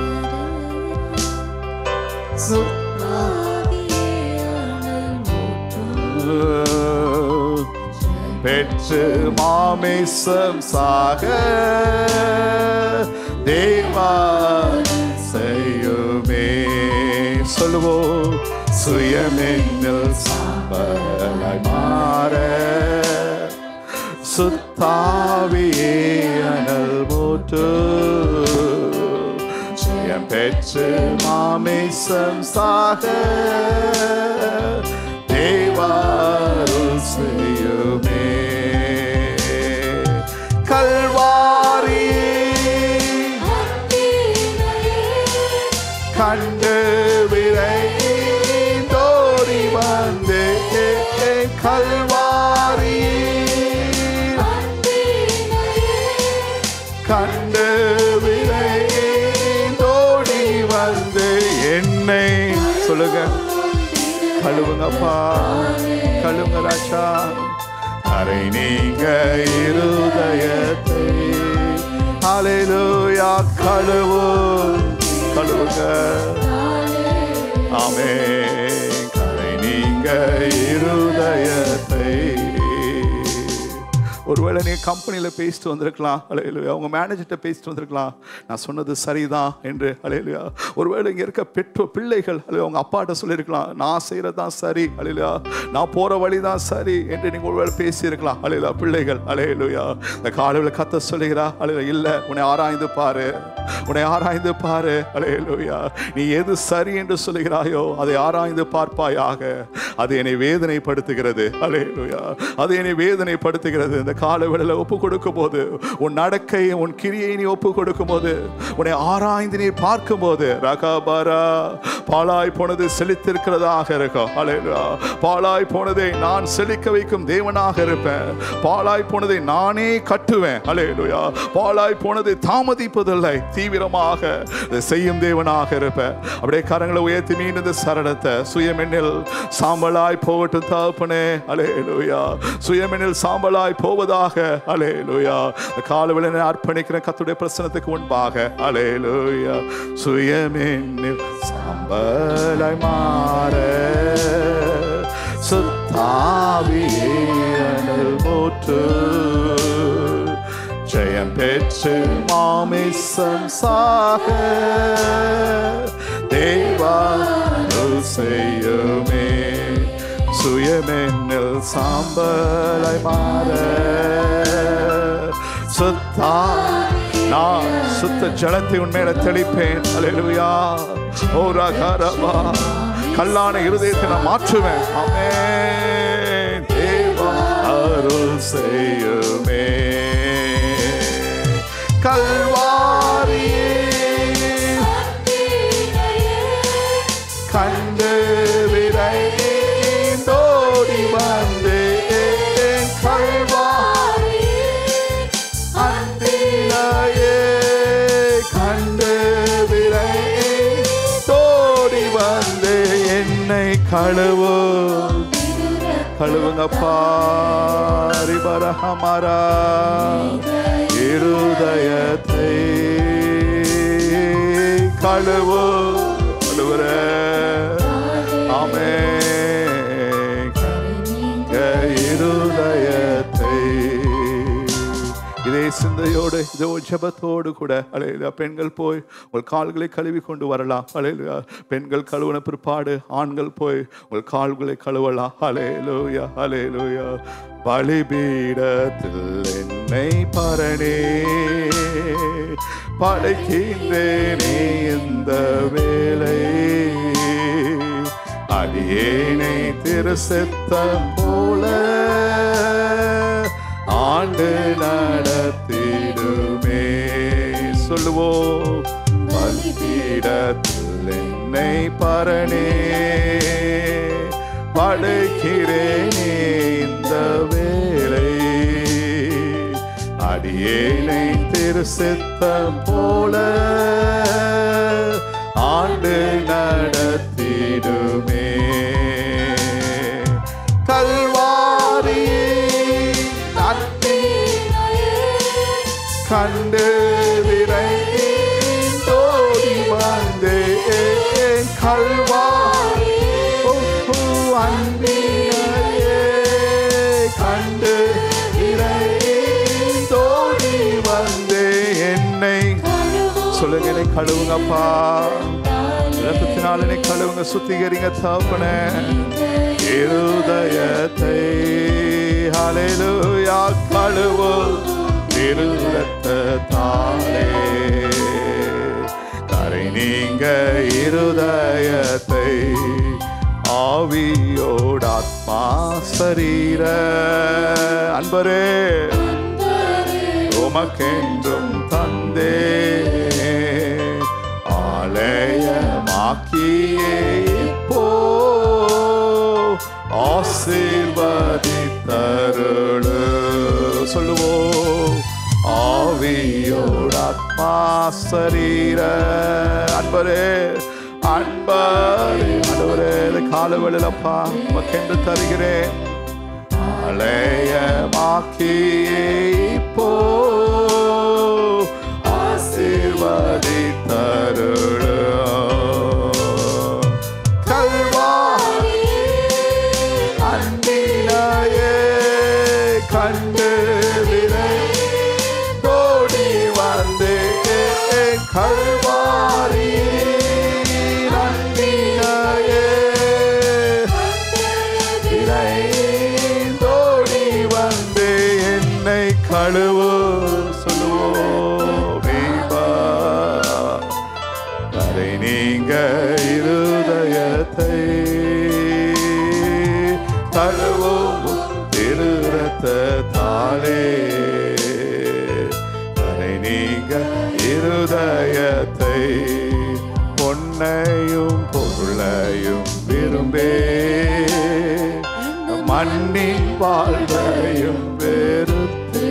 பெற்று மாமிசம் சாக தேவா செய்யுமே சொல்லுவோம் சுயமென்னில் சாம்பலாய் மாற சுத்தாவியே அனல் மூட்டு ஜெயம் பெற்று மாமிசம் சாக தேவாருள் செய்யுமே கல்வாரி கண்டு விரைந்தோடி வந்தே கல்வாரி கண்டு விரைந்தோடி வந்து என்னை சொல்லுங்க கழுவுங்கப்பா கழுவுங்க ராஜா அரை நீங்க இருதயத்தை அலையிலுயா கழுவு கழுவுங்க ஆமே கரை நீங்க இருதயத்தை ஒருவேளை நீ கம்பெனியில் பேசிட்டு வந்திருக்கலாம் அலையிலுயா உங்கள் மேனேஜர்கிட்ட பேசிட்டு வந்திருக்கலாம் நான் சொன்னது சரிதான் என்று அலையிலுயா ஒருவேளை இங்கே இருக்க பெற்றோர் பிள்ளைகள் அல்லது உங்கள் அப்பாட்ட சொல்லியிருக்கலாம் நான் செய்கிறது தான் சரி அலையிலுயா நான் போகிற வழி தான் சரி என்று நீங்கள் ஒருவேளை பேசியிருக்கலாம் அலையிலா பிள்ளைகள் அலையிலுயா இந்த காலையில் கத்த சொல்லுகிறா அலையில இல்லை உன்னை ஆராய்ந்து பாரு உன்னை ஆராய்ந்து பாரு அலையிலுயா நீ எது சரி என்று சொல்லுகிறாயோ அதை ஆராய்ந்து பார்ப்பாயாக அது என்னை வேதனைப்படுத்துகிறது அலையிலுயா அது என்னை வேதனைப்படுத்துகிறது இந்த கால வேளையில ஒப்பு கொடுக்கும் போது உன் நடக்கை உன் கிரியை நீ ஒப்பு கொடுக்கும் போது உன்னை ஆராய்ந்து நீ பார்க்கும் போது ரகாபாரா பாலாய் போனது செழித்திருக்கிறதாக இருக்கும் அலையிலுயா பாலாய் போனதை நான் செழிக்க வைக்கும் தேவனாக இருப்பேன் பாலாய் போனதை நானே கட்டுவேன் அலையிலுயா பாலாய் போனதை தாமதிப்பதில்லை தீவிரமாக இதை செய்யும் தேவனாக இருப்பேன் அப்படியே கரங்களை உயர்த்தி மீண்டும் இந்த சரணத்தை சுயமெண்ணில் சாம்பலாய் போகட்டும் தாப்பனே அலேலுயா சுயமெண்ணில் சாம்பலாய் போவதாக அலேலுயா இந்த காலவெளியை அர்ப்பணிக்கிற கத்துடைய பிரசனத்துக்கு முன்பாக அலேலுயா சுயமெண்ணில் சாம்பலாய் மாற சுத்தாவியே அனல் மூற்று ஜெயம் பெற்று மாமிசம் சாக தேவா செய்யுமே சுயமென்னில் சாம்பலை மாற சுத்தா நான் சுத்த ஜலத்தை உண்மையில தெளிப்பேன் அலையலுயா ஓ ரகரவா கல்லான இருதயத்தை நான் மாற்றுவேன் ஆமே தேவா அருள் செய்யுமே கல்வாரியே கண்டு விரைந்தோடி வந்தேன் கல்வாரி அன்பினையே கண்டு விரைந்தோடி வந்து என்னை கழுவு கழுவுங்கப்பா ரிபரஹமரா இருதயத்தை கழுவு கழுவுற ஆமே இருதயத்தை இதே சிந்தையோடு இதோ ஜெபத்தோடு கூட அலையில பெண்கள் போய் உங்கள் கால்களை கழுவி கொண்டு வரலாம் அலையில பெண்கள் கழுவின பிற்பாடு ஆண்கள் போய் உங்கள் கால்களை கழுவலாம் அலையிலூயா அலையிலூயா பலிபீடத்தில் என்னை பரணே படைக்கின்றேனே இந்த வேலை அடியேனை திரு செத்தம் போல ஆண்டு நடத்திடுமே சொல்லுவோம் பலிபீடத்தில் என்னை பரணே படைக்கிறேனே இந்த வேளை அடியேனை திரு சித்தம் போல ஆண்டு நடத்திடுமே கல்வாரி கண்டு விரைந்தோடி வந்தேன் கல்வாரி அன்பினையே கண்டு விரைந்தோடி வந்தே என்னை சொல்லுங்க என்னை கழுவுங்கப்பா ரத்தத்தினால் என்னை கழுவுங்க சுத்திகரிங்க தாப்பனே இருதயத்தை ஹalleluya கழுவு திருரத்தாலே கரை நீங்க இருதயத்தை ஆவியோட ஆத்மா சரீர அன்பரே உமக்கென்றும் தந்தே ஆலயமாக்கியே இப்போ ஆசீர்வதித்தருளு சொல்லுவோம் ஆவியோட ஆத்மா சரீர அன்பரே அன்பரே அன்பரே இந்த காலவெளிலப்பா உமக்கென்று தருகிறேன் ஆலயமாக்கியே இப்போ ஆசீர்வதித்தருளு கல்வாரி அன்பினையே கண்டு விரை தோடி வந்தே கல்வாரி அன்பினையே விரைந்தோடி வந்து என்னை கழுவு சொல்லுவோம் தீபா. கரை நீங்க இருதயத்தை கழுவும் திருரத்தாலே கரை நீங்க இருதயத்தை பொன்னையும் பொருளையும் விரும்பே மண்ணின் வாழ்வையும் வெறுத்தே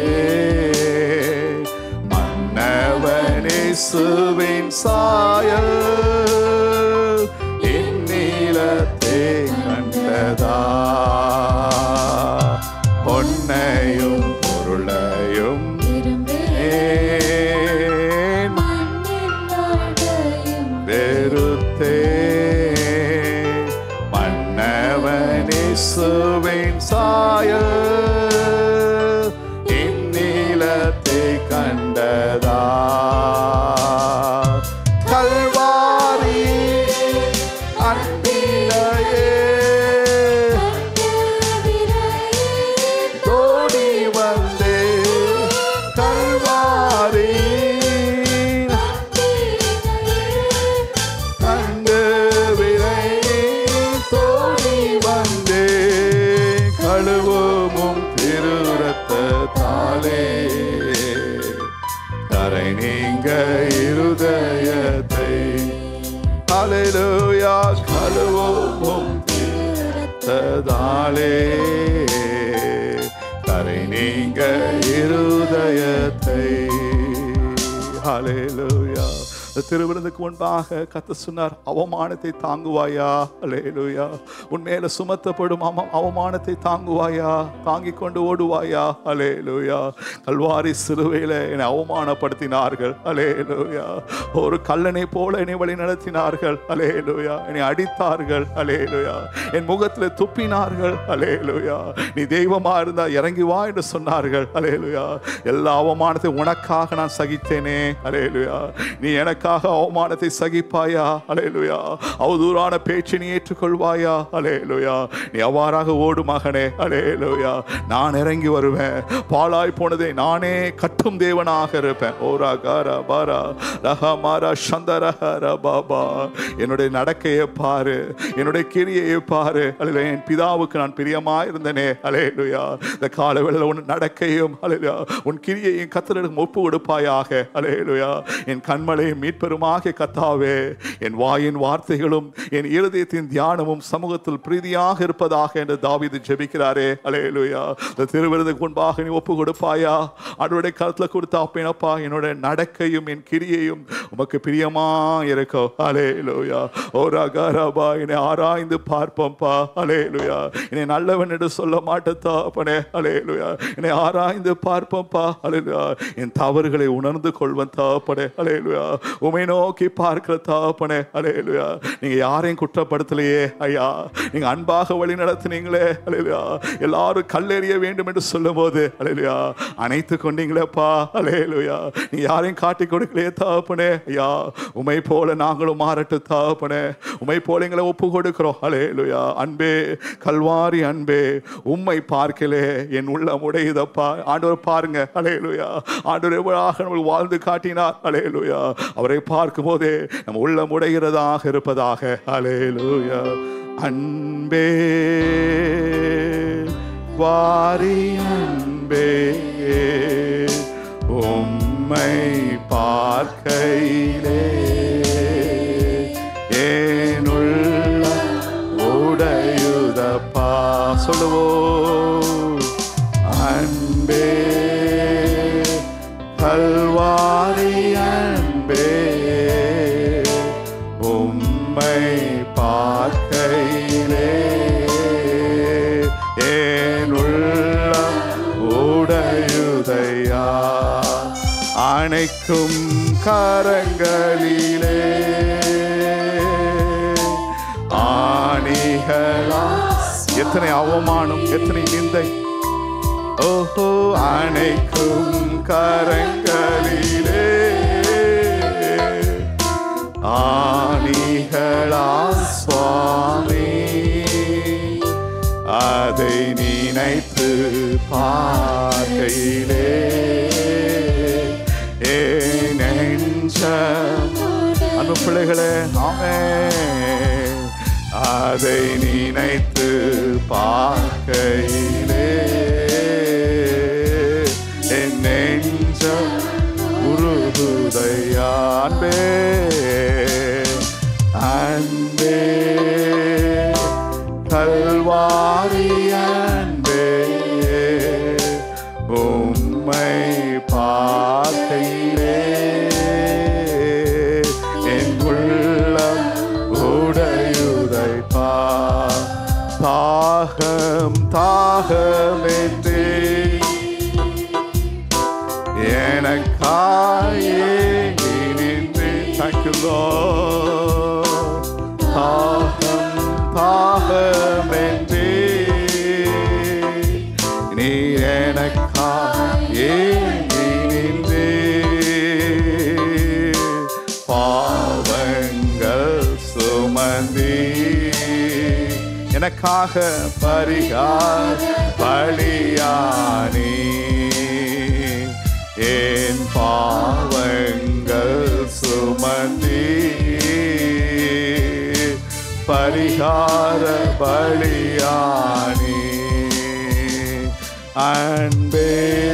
மன்னவனேசுவின் சாயல் இந்நிலத்தை கண்டதா பொன்னையும் பொருளையும் ஏன் வெறுத்தே மன்னவனேசுவின் சாயல் இந்நிலத்தை கண்டதா கல்வாரி அன்பினையே தோடி வந்தே கல்வாரி கண்டு விரை தோடி வந்தே கழுவும் திருரத்தாலே கரை நீங்க இருதயத்தை அலையிலோயா கழுவும் ததாலே கரை நீங்க இருதயத்தை ஹalleluya திருவிருந்துக்கு முன்பாக கத்த சொன்னார் அவமானத்தை தாங்குவாயா அலேலுயா உன் மேல சுமத்தப்படும் அவ- அவமானத்தை தாங்குவாயா தாங்கிக் கொண்டு ஓடுவாயா அலேலுயா கல்வாரி சிலுவையில என்னை அவமானப்படுத்தினார்கள் அலேலுயா ஒரு கல்லனை போல என்னை வழி நடத்தினார்கள் அலேலுயா என்னை அடித்தார்கள் அலேலுயா என் முகத்தில் துப்பினார்கள் அலேலுயா நீ தெய்வமா இருந்தா இறங்கி வா என்று சொன்னார்கள் அலேலுயா எல்லா அவமானத்தை உனக்காக நான் சகித்தேனே அலேலுயா நீ எனக்காக எனக்காக அவமானத்தை சகிப்பாயா அலேலுயா அவதூறான பேச்சை நீ ஏற்றுக்கொள்வாயா அலேலுயா நீ அவ்வாறாக ஓடு மகனே அலேலுயா நான் இறங்கி வருவேன் பாழாய் போனதை நானே கட்டும் தேவனாக இருப்பேன் ஓரா காரா பாரா ரஹா மாரா சந்தரஹர பாபா என்னுடைய நடக்கையை பாரு என்னுடைய கிரியையை பாரு அல்ல என் பிதாவுக்கு நான் பிரியமா இருந்தனே அலேலுயா இந்த கால வேளையில உன் நடக்கையும் அலேலுயா உன் கிரியையும் கத்தரிடம் ஒப்பு கொடுப்பாயாக அலேலுயா என் கண்மலையும் மீட்பெருமாக கத்தாவே என் வாயின் வார்த்தைகளும் என் இருதயத்தின் தியானமும் சமூகத்தில் பிரீதியாக இருப்பதாக என்று தாவீது ஜெபிக்கிறாரே அலேலுயா இந்த திருவிருதுக்கு முன்பாக நீ ஒப்பு கொடுப்பாயா அவருடைய கருத்துல கொடுத்தா அப்பா என்னோட நடக்கையும் என் கிரியையும் உமக்கு பிரியமா இருக்கும் அலேலுயா ஓ ரகரபா என்னை ஆராய்ந்து பார்ப்போம்ப்பா அலேலுயா என்னை நல்லவன் என்று சொல்ல மாட்டேன் தாப்பனே அலேலுயா என்னை ஆராய்ந்து பார்ப்போம்ப்பா அலேலுயா என் தவறுகளை உணர்ந்து கொள்வன் தாப்பனே அலேலுயா உமை நோக்கி பார்க்கிற தாப்பனே அலேலுயா நீங்க யாரையும் குற்றப்படுத்தலையே ஐயா நீங்க அன்பாக வழி நடத்துனீங்களே அலேலுயா எல்லாரும் கல்லெறிய வேண்டும் என்று சொல்லும்போது அலேலுயா அணைத்து கொண்டீங்களேப்பா அலேலுயா நீ யாரையும் காட்டி கொடுக்கலையே தாப்பனே ஐயா உமை போல நாங்களும் மாறட்டு தாப்பனே உமை போல எங்களை ஒப்பு கொடுக்கிறோம் அலேலுயா அன்பே கல்வாரி அன்பே உம்மை பார்க்கலே என் உள்ளம் உடையுதப்பா ஆண்டவர் பாருங்க அலேலுயா ஆண்டவர் எவ்வளவாக நம்மளுக்கு வாழ்ந்து காட்டினார் அலேலுயா அவரை பார்க்கும் போதே நம்ம உள்ளம் உடைகிறதாக இருப்பதாக அலேலுயா அன்பே வாரி அன்பே உம்மை பார்க்கையிலே ஏனுள்ள உடையுதப்பா சொல்லுவோம் அன்பே கல்வாரி அன்பே உம்மை பார்க்கையிலே ஏனுள்ள உடையுதையா அணைக்கும் கரங்களிலே ஆணிகளா எத்தனை அவமானம் எத்தனை நிந்தை ஓஹோ அணைக்கும் கரங்களிலே ஆணிகளா சுவாமி அதை நினைத்து பார்க்கையிலே ஏ நெஞ்சம் அன்பு பிள்ளைகளே ஆமே அதை நினைத்து பார்க்கையிலே என் நெஞ்சம் உருகுதையா அன்பே அன்பே கல்வாரி அன்பே உம்மை பார்க்கையிலே என் உள்ளம் உடையுதைப்பா தாகம் தாகமென்றே எனக்காயே நின்று தக்குலோ தாகம் தாகமென்றே நீ எனக்காயே நின்று பாவங்கள் சுமந்தி எனக்காக பரிகார் பலியானி என் பாவங்கள் சுமந்தி பரிகார பலியானி அன்பே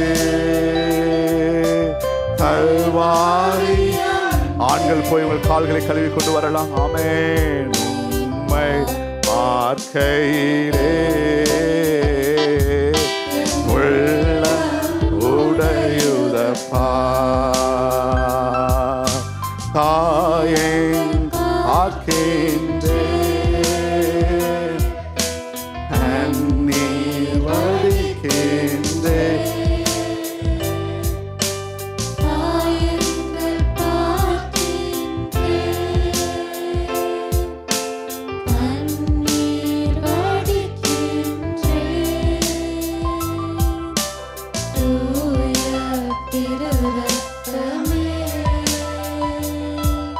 கல்வாரி ஆண்கள் போய் உங்கள் கால்களை கழுவி கொண்டு வரலாம் ஆமென் உம்மை பார்க்கையிலே உள்ள உடையுதப்பா தாயேன் ஆக்கின்றேன் கண்ணீர் வடிக்கின்றேன் ஆயங்கள் பார்க்கின்றேன் கண்ணீர் வடிக்கின்றேன் தூய திருரத்தமே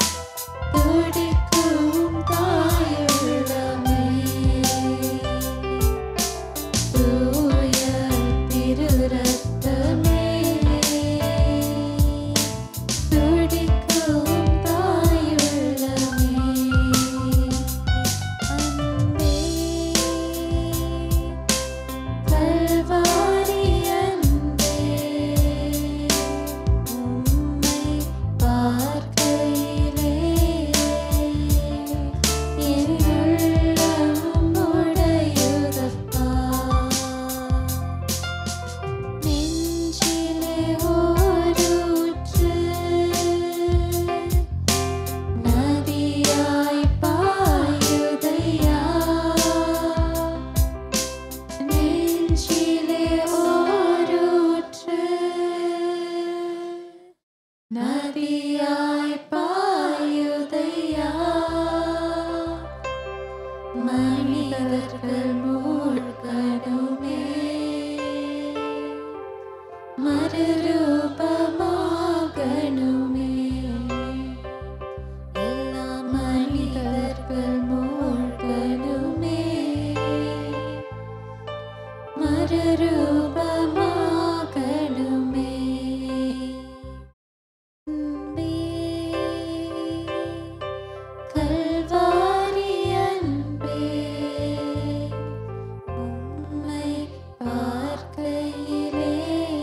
மனிதர்கள் மூழ்கலுமே மறுரூபமாகலுமே அன்பே, கல்வாரி அன்பே, உம்மை பார்க்கையிலே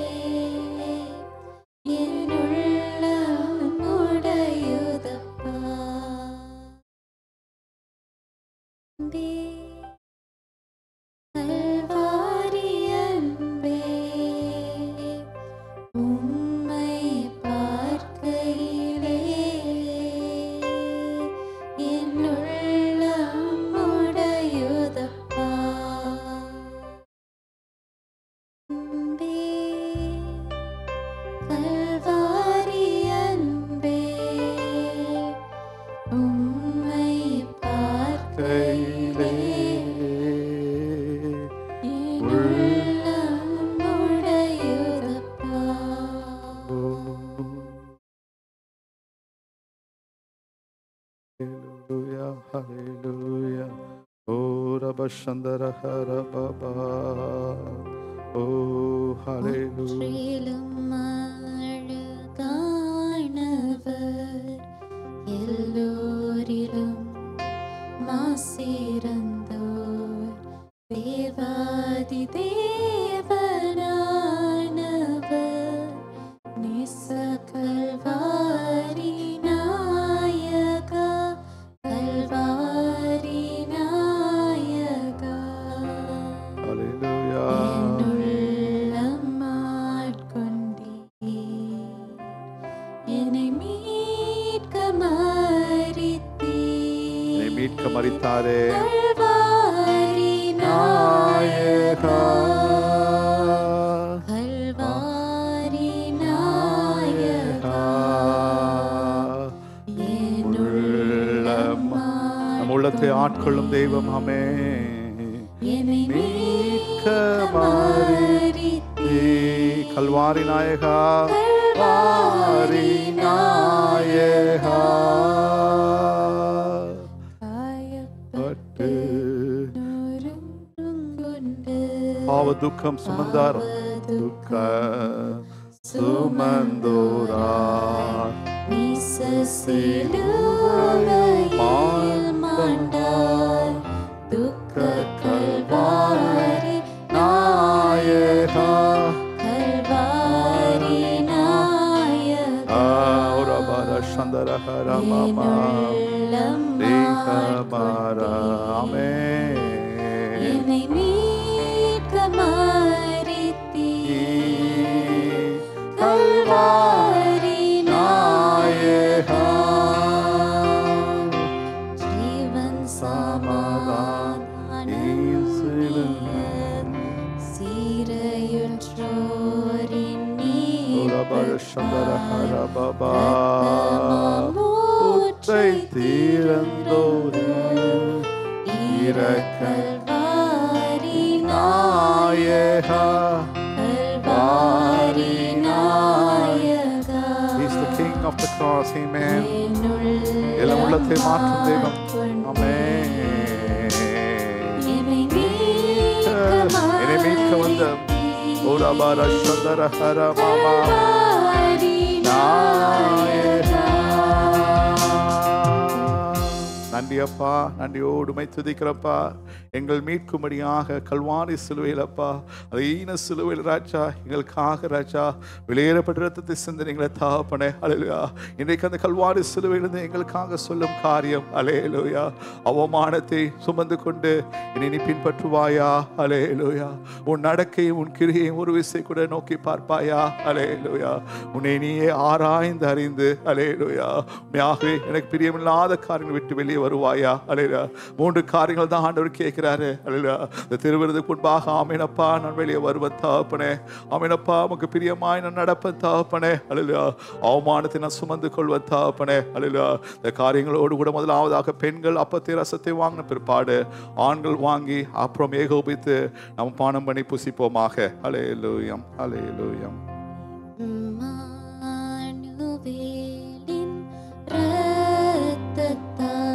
என் உள்ளம் உடையுதப்பா. அன்பே, கல்வாரி அன்பே, உம்மை பார்க்கையிலே என் உள்ளம் உடையுதப்பா. அன்பே, கல்வாரி அன்பே, உம்மை பார்க்கையிலே என் உள்ளம் உடையுதப்பா. Hallelujah, hallelujah. Oh, Rabba Shandara Rabba. Oh, hallelujah. முற்றிலும் அழகானவர் எல்லோரிலும் மாசிறந்தோர் தேவாதி தேவனானவர் நிசகல்வாரி நாயகா கல்வாரி நாயகா Hallelujah. என்னுள்ளம் ஆட்கொண்டீர். என்னை மீட்க மறித்தீர். என்னை மீட்க மறித்தாரே கல்வாரி நாயகா. நாயகா கல்வாரி நாயகா. என்னுள்ளம் நம் உள்ளத்தை ஆட்கொள்ளும் தெய்வம் ஆமே என்னை மீட்க மீட்க மறித்தீர். கல்வாரி நாயகா கல்வாரி நாயகா பட்டு பாவ துக்கம் சுமந்தார் துக்க சுமந்தோரார் கல்வாரி நாயகா கல்வாரி நாயகா ஆரபர சந்தரஹர மாமா தேகமார ஆமே என்னை மீட்க மாறித்தீ கல்வாரி நாயகா ஜீவன் சமாதான சீரையுற்றோரின் ஆரபர சந்தரஹர பாபா ஊற்றை தீரந்தோரே இரக்கல் கல்வாரி நாயகா கல்வாரி நாயகா He's the king of the cross, amen. எல்லாம் உள்ளத்தை மாற்றும் தெய்வம் ஆமென். என்னை மீட்க என்னை மீட்க வந்த ஓரபார சந்தர ஹர மாமா கல்வாரி நாயகா. நன்றி அப்பா நன்றியோடு உமை துதிக்கிறப்பா எங்கள் மீட்கும்படியாக கல்வாரி சிலுவையில் அப்பா அது ஈன சிலுவையில் ராஜா எங்களுக்காக ராஜா வெளியேறப்பட்ட ரத்தத்தை சிந்தனைகளை தாப்பனே அலையா இன்றைக்கு அந்த கல்வாரி சிலுவையிலிருந்து எங்களுக்காக சொல்லும் காரியம் அலேலுயா அவமானத்தை சுமந்து கொண்டு இனி நீ பின்பற்றுவாயா அலேலுயா உன் நடக்கையும் உன் கிரியையும் ஒரு விசை கூட நோக்கி பார்ப்பாயா அலேலுயா உன்னை நீயே ஆராய்ந்து அறிந்து அலேலுயா உண்மையாகவே எனக்கு பிரியமில்லாத காரியங்கள் விட்டு வெளியே வருவாயா அலையா மூன்று காரியங்கள் தான் ஆண்டவர் கேட்கிறாரு அலையா இந்த திருவிருதுக்கு முன்பாக ஆமீனப்பா நான் வெளியே வருவேன் தாப்பனே ஆமீனப்பா உமக்கு பிரியமாய் நான் நடப்பேன் தாப்பனே அலையா அவமானத்தை நான் சுமந்து கொள்வேன் தாப்பனே அலையா இந்த காரியங்களோடு கூட முதலாவதாக பெண்கள் அப்பத்தை ரசத்தை வாங்கின பிற்பாடு ஆண்கள் வாங்கி அப்புறம் ஏகோபித்து நம்ம பானம் பண்ணி புசிப்போமாக அலையலூயம் அலையலூயம் மானுவேலின் இரத்தத்தால்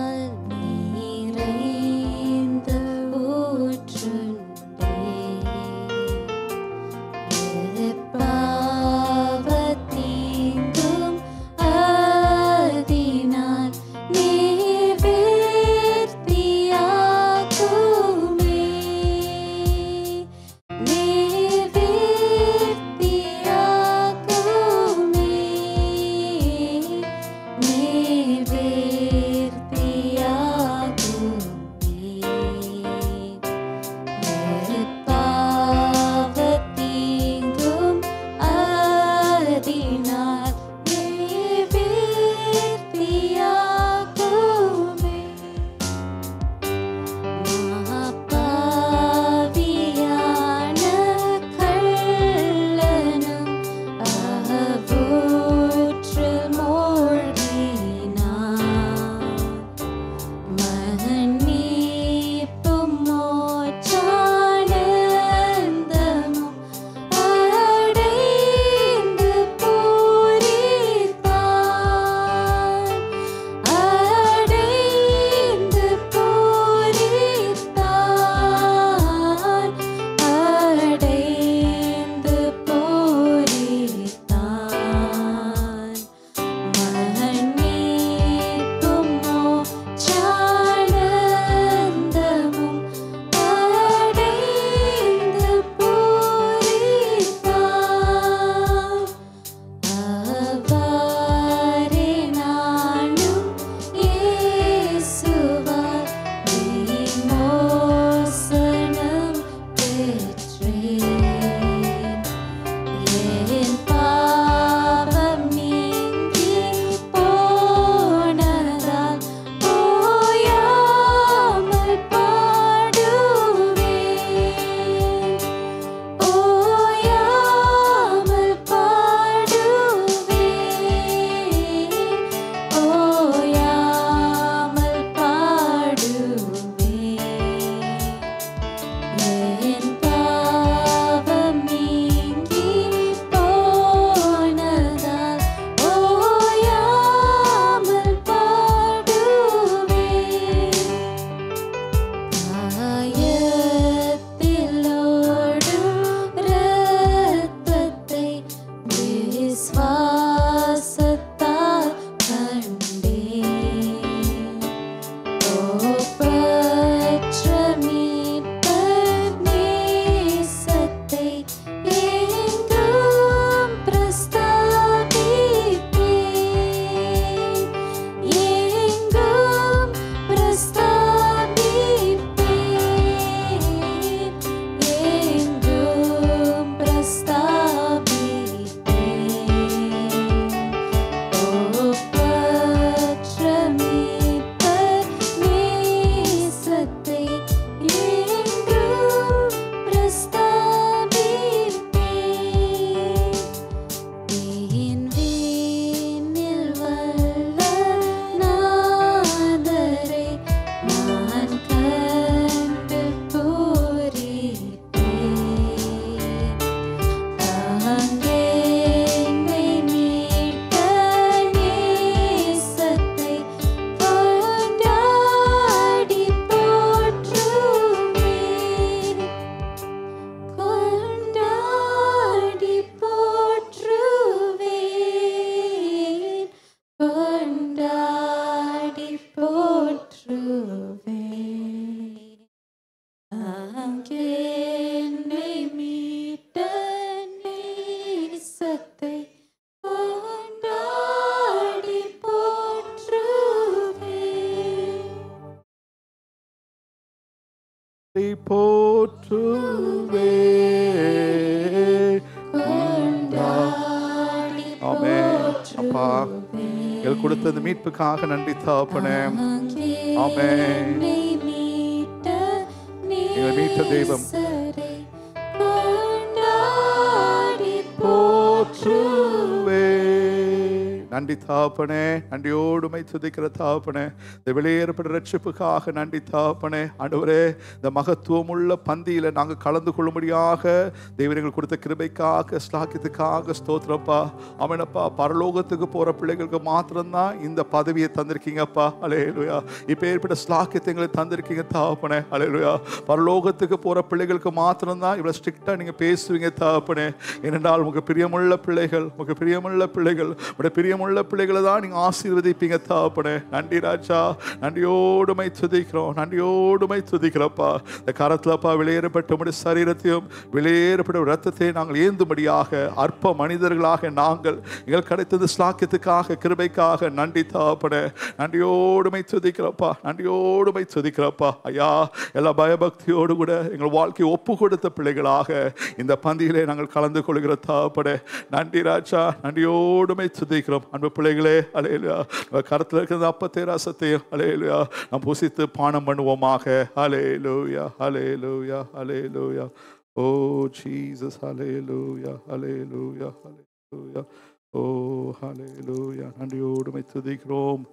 உம்மை போற்றுவே ஆமென் அப்பா எங்கள் கொடுத்த இந்த மீட்புக்காக நன்றி தாப்பனே ஆமென். எங்களை மீட்ட தெய்வம். போற்றுவே நன்றி தாப்பனே நன்றியோடுமை துதிக்கிற தாப்பனே இந்த வெளியேறப்பட்ட ரட்சிப்புக்காக நன்றி தாப்பனே ஆண்டவரே இந்த மகத்துவம் உள்ள பந்தியில நாங்கள் கலந்து கொள்ளும்படியாக தேவர்கள் கொடுத்த கிருபைக்காக ஸ்லாக்கியத்துக்காக ஸ்தோத்திரப்பா அவனப்பா பரலோகத்துக்கு போற பிள்ளைகளுக்கு மாத்திரம்தான் இந்த பதவியை தந்திருக்கீங்கப்பா அலையலுயா இப்போ ஏற்பட்ட ஸ்லாக்கியத்தை எங்களுக்கு தந்திருக்கீங்க தாப்பனே அலையலுயா பரலோகத்துக்கு போற பிள்ளைகளுக்கு மாத்திரம்தான் இவ்வளவு ஸ்ட்ரிக்டா நீங்க பேசுவீங்க தாப்பனே ஏனென்றால் உங்க பிரியமுள்ள பிள்ளைகள் உங்க பிரியமுள்ள பிள்ளைகள் உடைய பிரியமுள்ள பிள்ளைகளை தான் நீங்க ஆசீர்வதிப்பீங்க தாப்பனே நன்றி ராஜா நன்றியோடுமை துதிக்கிறோம் நன்றியோடுமை துதிக்கிறப்பா இந்த கரத்துலப்பா வெளியேறப்பட்ட உடைய சரீரத்தையும் வெளியேறப்பட்ட ரத்தத்தை நாங்கள் ஏந்தும்படியாக அற்ப மனிதர்களாக நாங்கள் எங்கள் கிடைத்தது ஸ்லாக்கியத்துக்காக கிருபைக்காக நன்றி தாப்பனே நன்றியோடுமை துதிக்கிறப்பா நன்றியோடுமை துதிக்கிறப்பா ஐயா எல்லா பயபக்தியோடு கூட எங்கள் வாழ்க்கையை ஒப்பு கொடுத்த பிள்ளைகளாக இந்த பந்தியிலே நாங்கள் கலந்து கொள்கிற தாப்படே நன்றி ராஜா நன்றியோடுமை துதிக்கிறோம் அன்பு பிள்ளைகளே அலையிலையா கரத்தில் இருக்கிற அப்பத்தை ரசத்தையும் அலையிலையா நாம் புசித்து பானம் பண்ணுவோமாக அலையிலூயா அலையிலூயா அலையிலூயா ஓ ஜீசஸ் அலையிலூயா அலையிலூயா அலையிலூயா ஓ அலையிலூயா நன்றியோடுமை துதிக்கிறோம்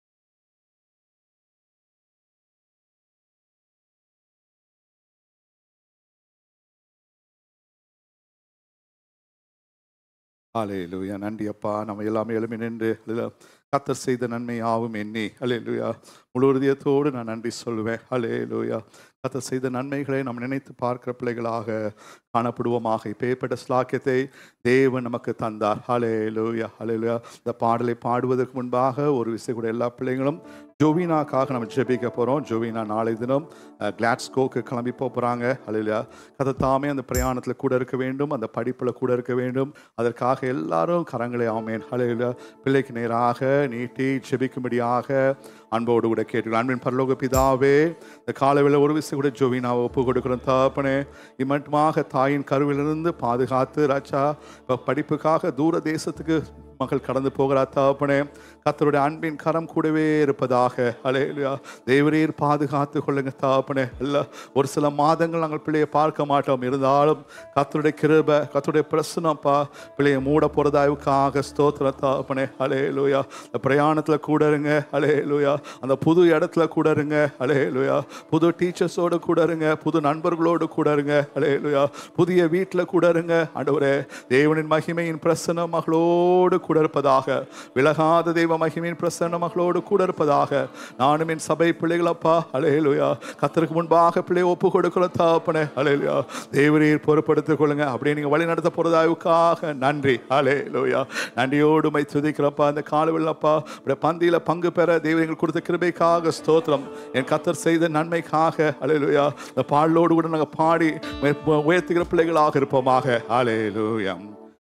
அலையிலுயா நன்றி அப்பா நம்ம எல்லாமே எழுமி நின்று அல்லேலூயா. கர்த்தர் செய்த நன்மை ஆகும் எண்ணி அலையிலுயா முழு உறுதியத்தோடு நான் நன்றி சொல்லுவேன் அலையிலுயா கர்த்தர் செய்த நன்மைகளை நாம் நினைத்து பார்க்கிற பிள்ளைகளாக காணப்படுவோமாக இப்பேற்பட்ட ஸ்லாக்கியத்தை தேவன் நமக்கு தந்தார் ஹலேலுயா ஹலேலுயா இந்த பாடலை பாடுவதற்கு முன்பாக ஒரு விஷயம் கூட எல்லா பிள்ளைங்களும் ஜோவினாக்காக நம்ம ஜெபிக்க போகிறோம் ஜோவினா நாளை தினம் அஹ், கிளாட்ஸ்கோக்கு கிளம்பி போக போகிறாங்க அலையிலையா கதை தாமே அந்த பிரயாணத்தில் கூட இருக்க வேண்டும் அந்த படிப்பில் கூட இருக்க வேண்டும் அதற்காக எல்லாரும் கரங்களை ஆமேன் அலையில பிள்ளைக்கு நேராக நீட்டி ஜெபிக்கும்படியாக அன்போடு கூட கேட்டு அன்பின் பரலோக பிதாவே இந்த காலவில் ஒரு விஷயம் கூட ஜோவினாவை ஒப்பு கொடுக்குறோம் தாப்பனே இம்மட்டுமாக தாயின் கருவிலிருந்து பாதுகாத்து ராஜா இப்போ படிப்புக்காக தூர தேசத்துக்கு மகள் கடந்து போகிறா தாப்பனே கத்தருடைய அன்பின் கரம் கூடவே இருப்பதாக அலையா தேவரீர் பாதுகாத்து கொள்ளுங்க தாப்பனே இல்ல ஒரு சில மாதங்கள் நாங்கள் பிள்ளையை பார்க்க மாட்டோம் இருந்தாலும் கத்தருடைய கிருப கத்தருடைய பிரசனப்பா பிள்ளையை மூட போறதாவுக்காக ஸ்தோத்திர தாப்பனே அலையலுயா இந்த பிரயாணத்தில் கூட இருங்க அலையலுயா அந்த புது இடத்துல கூட இருங்க அலையலுயா புது டீச்சர்ஸோடு கூட இருங்க புது நண்பர்களோடு கூட இருங்க அலையலுயா புதிய வீட்டில் கூட இருங்க ஆண்டவரே தேவனின் மகிமையின் பிரசன்னம் மகளோடு கூட இருப்பதாக விலகாத தெய்வ மகிமையின் பிரசன்னம் மகளோடு கூட இருப்பதாக நானும் என் சபை பிள்ளைகளப்பா அலையலுயா கத்தருக்கு முன்பாக பிள்ளையை ஒப்பு கொடுக்கிற தாப்பனே அலையலுயா தேவரீர் பொறுப்படுத்திக் கொள்ளுங்க அப்படியே நீங்க வழி நடத்த போறதாவுக்காக நன்றி அலையலுயா நன்றியோடு மை துதிக்கிறப்பா அந்த காலவில்லப்பா அப்படியே பந்தியில பங்கு பெற தேவர்கள் கொடுத்த கிருபைக்காக ஸ்தோத்திரம் என் கத்தர் செய்த நன்மைக்காக அலையலுயா இந்த பாடலோடு கூட நாங்கள் பாடி உய- உயர்த்துகிற பிள்ளைகளாக இருப்போமாக அலையலுயா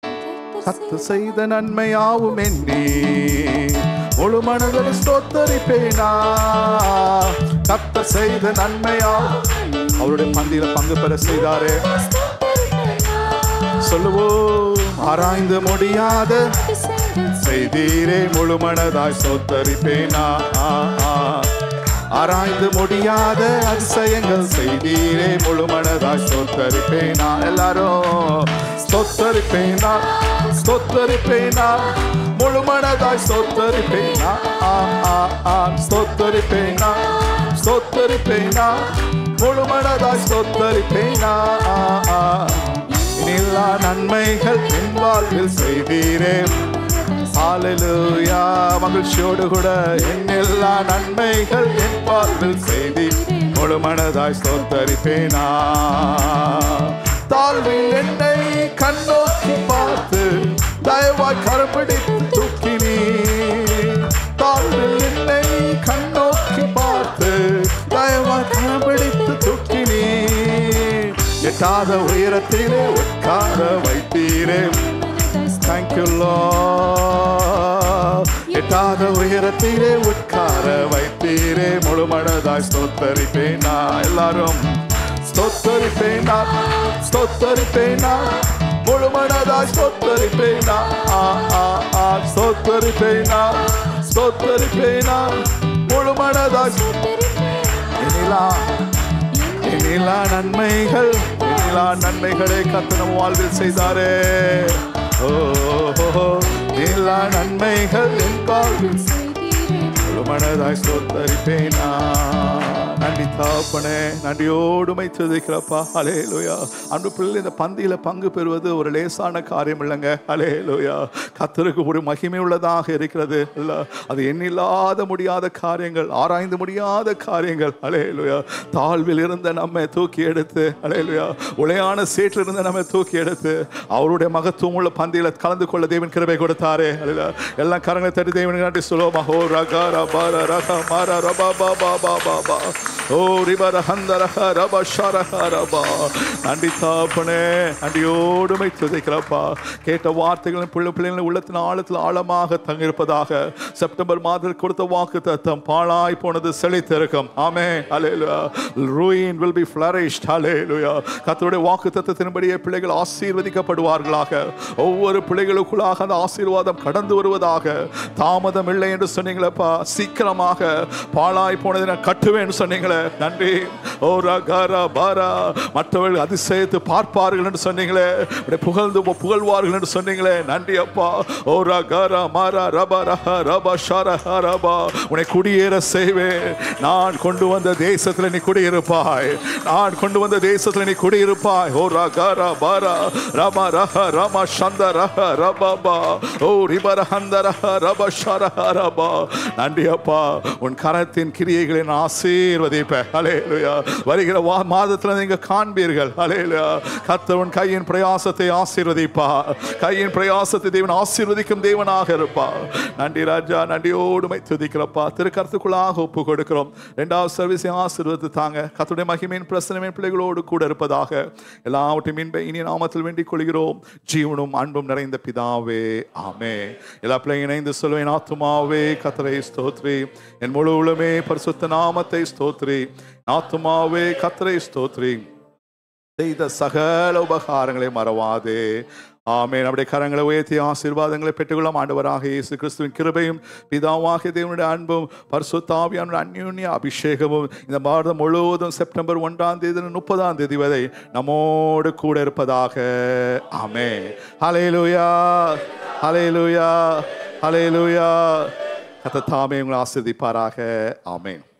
கத்து செய்த நன்மையாவும் எண்ணி முழு மனதில் ஸ்தோத்தரிப்பேனா கத்த செய்த நன்மையாவும் அவருடைய பந்தியில பங்கு பெற செய்தாரே சொல்லுவோம் ஆராய்ந்து முடியாத செய்தீரே முழு மனதாய் ஸ்தோத்தரிப்பேனா ஆ, ஆ. ஆராய்ந்து முடியாத அதிசயங்கள் செய்தீரே முழு மனதாய் ஸ்தோத்தரிப்பேனா எல்லாரும் ஸ்தோத்தரிப்பேனா ஸ்தோத்தரிப்பேனா முழு மனதாய் ஸ்தோத்தரிப்பேனா ஆ, ஆ, ஆ. ஸ்தோத்தரிப்பேனா ஸ்தோத்தரிப்பேனா முழு மனதாய் ஸ்தோத்தரிப்பேனா ஆ, ஆ. இனில்லா நன்மைகள் என் வாழ்வில் செய்தீரே ஹalleluya மகிழ்ச்சியோடு கூட என் எல்லா நன்மைகள் என் வாழ்வில் செய்தி முழு மனதாய் ஸ்தோத்தரிப்பேனா தாழ்வில் என்னை கண்ணோக்கி பார்த்து தயவாய் கரப்பிடித்து தூக்கினீ தாழ்வில் என்னை கண்ணோக்கி பார்த்து தயவாய் கரப்பிடித்து தூக்கினீ எட்டாத உயரத்திலே உட்கார வைத்தீரே தேங்க்யூ எட்டாத உயரத்திலே உட்கார வைத்தீரே முழு மனதாய் ஸ்தோத்தரிப்பேன் நான் எல்லாரும் ஸ்தோத்தரிப்பேன் நான் ஸ்தோத்தரிப்பேன் நான் முழு மனதாய் ஸ்தோத்தரிப்பேன் நான் ஆ ஆ ஆ ஸ்தோத்தரிப்பேன் நான் ஸ்தோத்தரிப்பேன் நான் முழு மனதாய் எனிலா எனிலா நன்மைகள் எனிலா நன்மைகளை கத்து நம் வாழ்வில் செய்தாரே ஓ ஓ, ஓ, எனிலா நன்மைகள் என் வாழ்வில் முழு மனதாய் ஸ்தோத்தரிப்பேனா நன்றி தாப்பனே நன்றியோடுமை துதிக்கிறப்பா அலே லோயா அன்பு பிள்ளை இந்த பந்தியில பங்கு பெறுவது ஒரு லேசான காரியம் இல்லைங்க அலே லோயா கத்தருக்கு ஒரு மகிமை உள்ளதாக இருக்கிறது இல்ல அது எண்ணில்லாத முடியாத காரியங்கள் ஆராய்ந்து முடியாத காரியங்கள் அலே லோயா தாழ்வில் இருந்த நம்மை தூக்கி எடுத்து அலே லோயா உளையான சேற்றில் இருந்த நம்மை தூக்கி எடுத்து அவருடைய மகத்துவம் உள்ள பந்தியில கலந்து கொள்ள தேவன் கிருபை கொடுத்தாரே அல்ல எல்லாம் கரங்களை தட்டி தேவனுக்கு நன்றி சொல்லுவோம் ஹோ ரகா ரபா ரக மர ரபா பா பா பா பா பா ஓ ரிபர ஹந்தரஹ ரப ஷரஹ ரபா நன்றி தாப்பனே நன்றியோடுமை துதைக்கிறப்பா கேட்ட வார்த்தைகளின் பிள்ளை பிள்ளைகளின் உள்ளத்தின் ஆழத்தில் ஆழமாக தங்கியிருப்பதாக செப்டம்பர் மாதத்தில் கொடுத்த வாக்கு தத்தம் பாழாய் போனது செழித்திருக்கும் amen hallelujah ruin will be flourished hallelujah கர்த்தருடைய வாக்கு தத்தத்தின்படியே பிள்ளைகள் ஆசீர்வதிக்கப்படுவார்களாக ஒவ்வொரு பிள்ளைகளுக்குள்ளாக அந்த ஆசீர்வாதம் கடந்து வருவதாக தாமதம் இல்லை என்று சொன்னீங்களப்பா சீக்கிரமாக பாழாய் போனதை நான் கட்டுவேன் சொன்னீங்களே நன்றி ஓ ரகர பாரா மற்றவர்கள் அதிசயத்து பார்ப்பார்கள் என்று சொன்னீங்களே உடைய புகழ்ந்து புகழ்வார்கள் என்று சொன்னீங்களே நன்றி அப்பா ஓ ரகர மாரா ரப ரஹ ரப ஷர ரபா உன்னை குடியேற செய்வேன் நான் கொண்டு வந்த தேசத்தில் நீ குடியிருப்பாய் நான் கொண்டு வந்த தேசத்தில் நீ குடியிருப்பாய் ஓ ரகர பாரா ரம ரஹ ரம சந்த ரஹ ரபபா ஓ ரிபர ஹந்த ரஹ ரப ஷர ரபா நன்றி அப்பா உன் கரத்தின் கிரியைகளை நான் ஆசீர்வதிப்பேன் அலேலுயா வருகிற வா மாதத்தில் நீங்க காண்பீர்கள் அலேலுயா கர்த்தர் கையின் பிரயாசத்தை ஆசீர்வதிப்பா கையின் பிரயாசத்தை தேவன் ஆசீர்வதிக்கும் தேவனாக இருப்பா நன்றி ராஜா நன்றியோடுமை துதிக்கிறப்பா திருக்கரத்துக்குள்ளாக ஒப்பு கொடுக்கிறோம் ரெண்டாவது சர்வீஸை ஆசீர்வதித்து தாங்க கர்த்தருடைய மகிமையின் பிரசனமின் பிள்ளைகளோடு கூட இருப்பதாக எல்லாவற்றையும் இன்ப இனி நாமத்தில் வேண்டிக் கொள்கிறோம் ஜீவனும் அன்பும் நிறைந்த பிதாவே ஆமே எல்லா பிள்ளைங்க இணைந்து சொல்லுவேன் ஆத்துமாவே கத்தரை ஸ்தோத்ரி என் முழு உளமே பரிசுத்த நாமத்தை ஸ்தோத்ரி ஆத்துமாவே கத்தரை ஸ்தோத்ரி செய்த சகல உபகாரங்களை மறவாதே ஆமே நம்முடைய கரங்களை உயர்த்தி ஆசீர்வாதங்களை பெற்றுக்கொள்ளும் ஆண்டவராக இயேசு கிறிஸ்துவின் கிருபையும் பிதாவாகிய தேவனுடைய அன்பும் பரிசுத்தாவியான அந்யுன்ய அபிஷேகமும் இந்த மாதம் முழுவதும் செப்டம்பர் ஒன்றாம் தேதி முப்பதாம் தேதி வரை நம்மோடு கூட இருப்பதாக ஆமே ஹலேலுயா ஹலேலுயா ஹலேலுயா கத்த தாமே உங்களை ஆசிர்வதிப்பாராக ஆமென்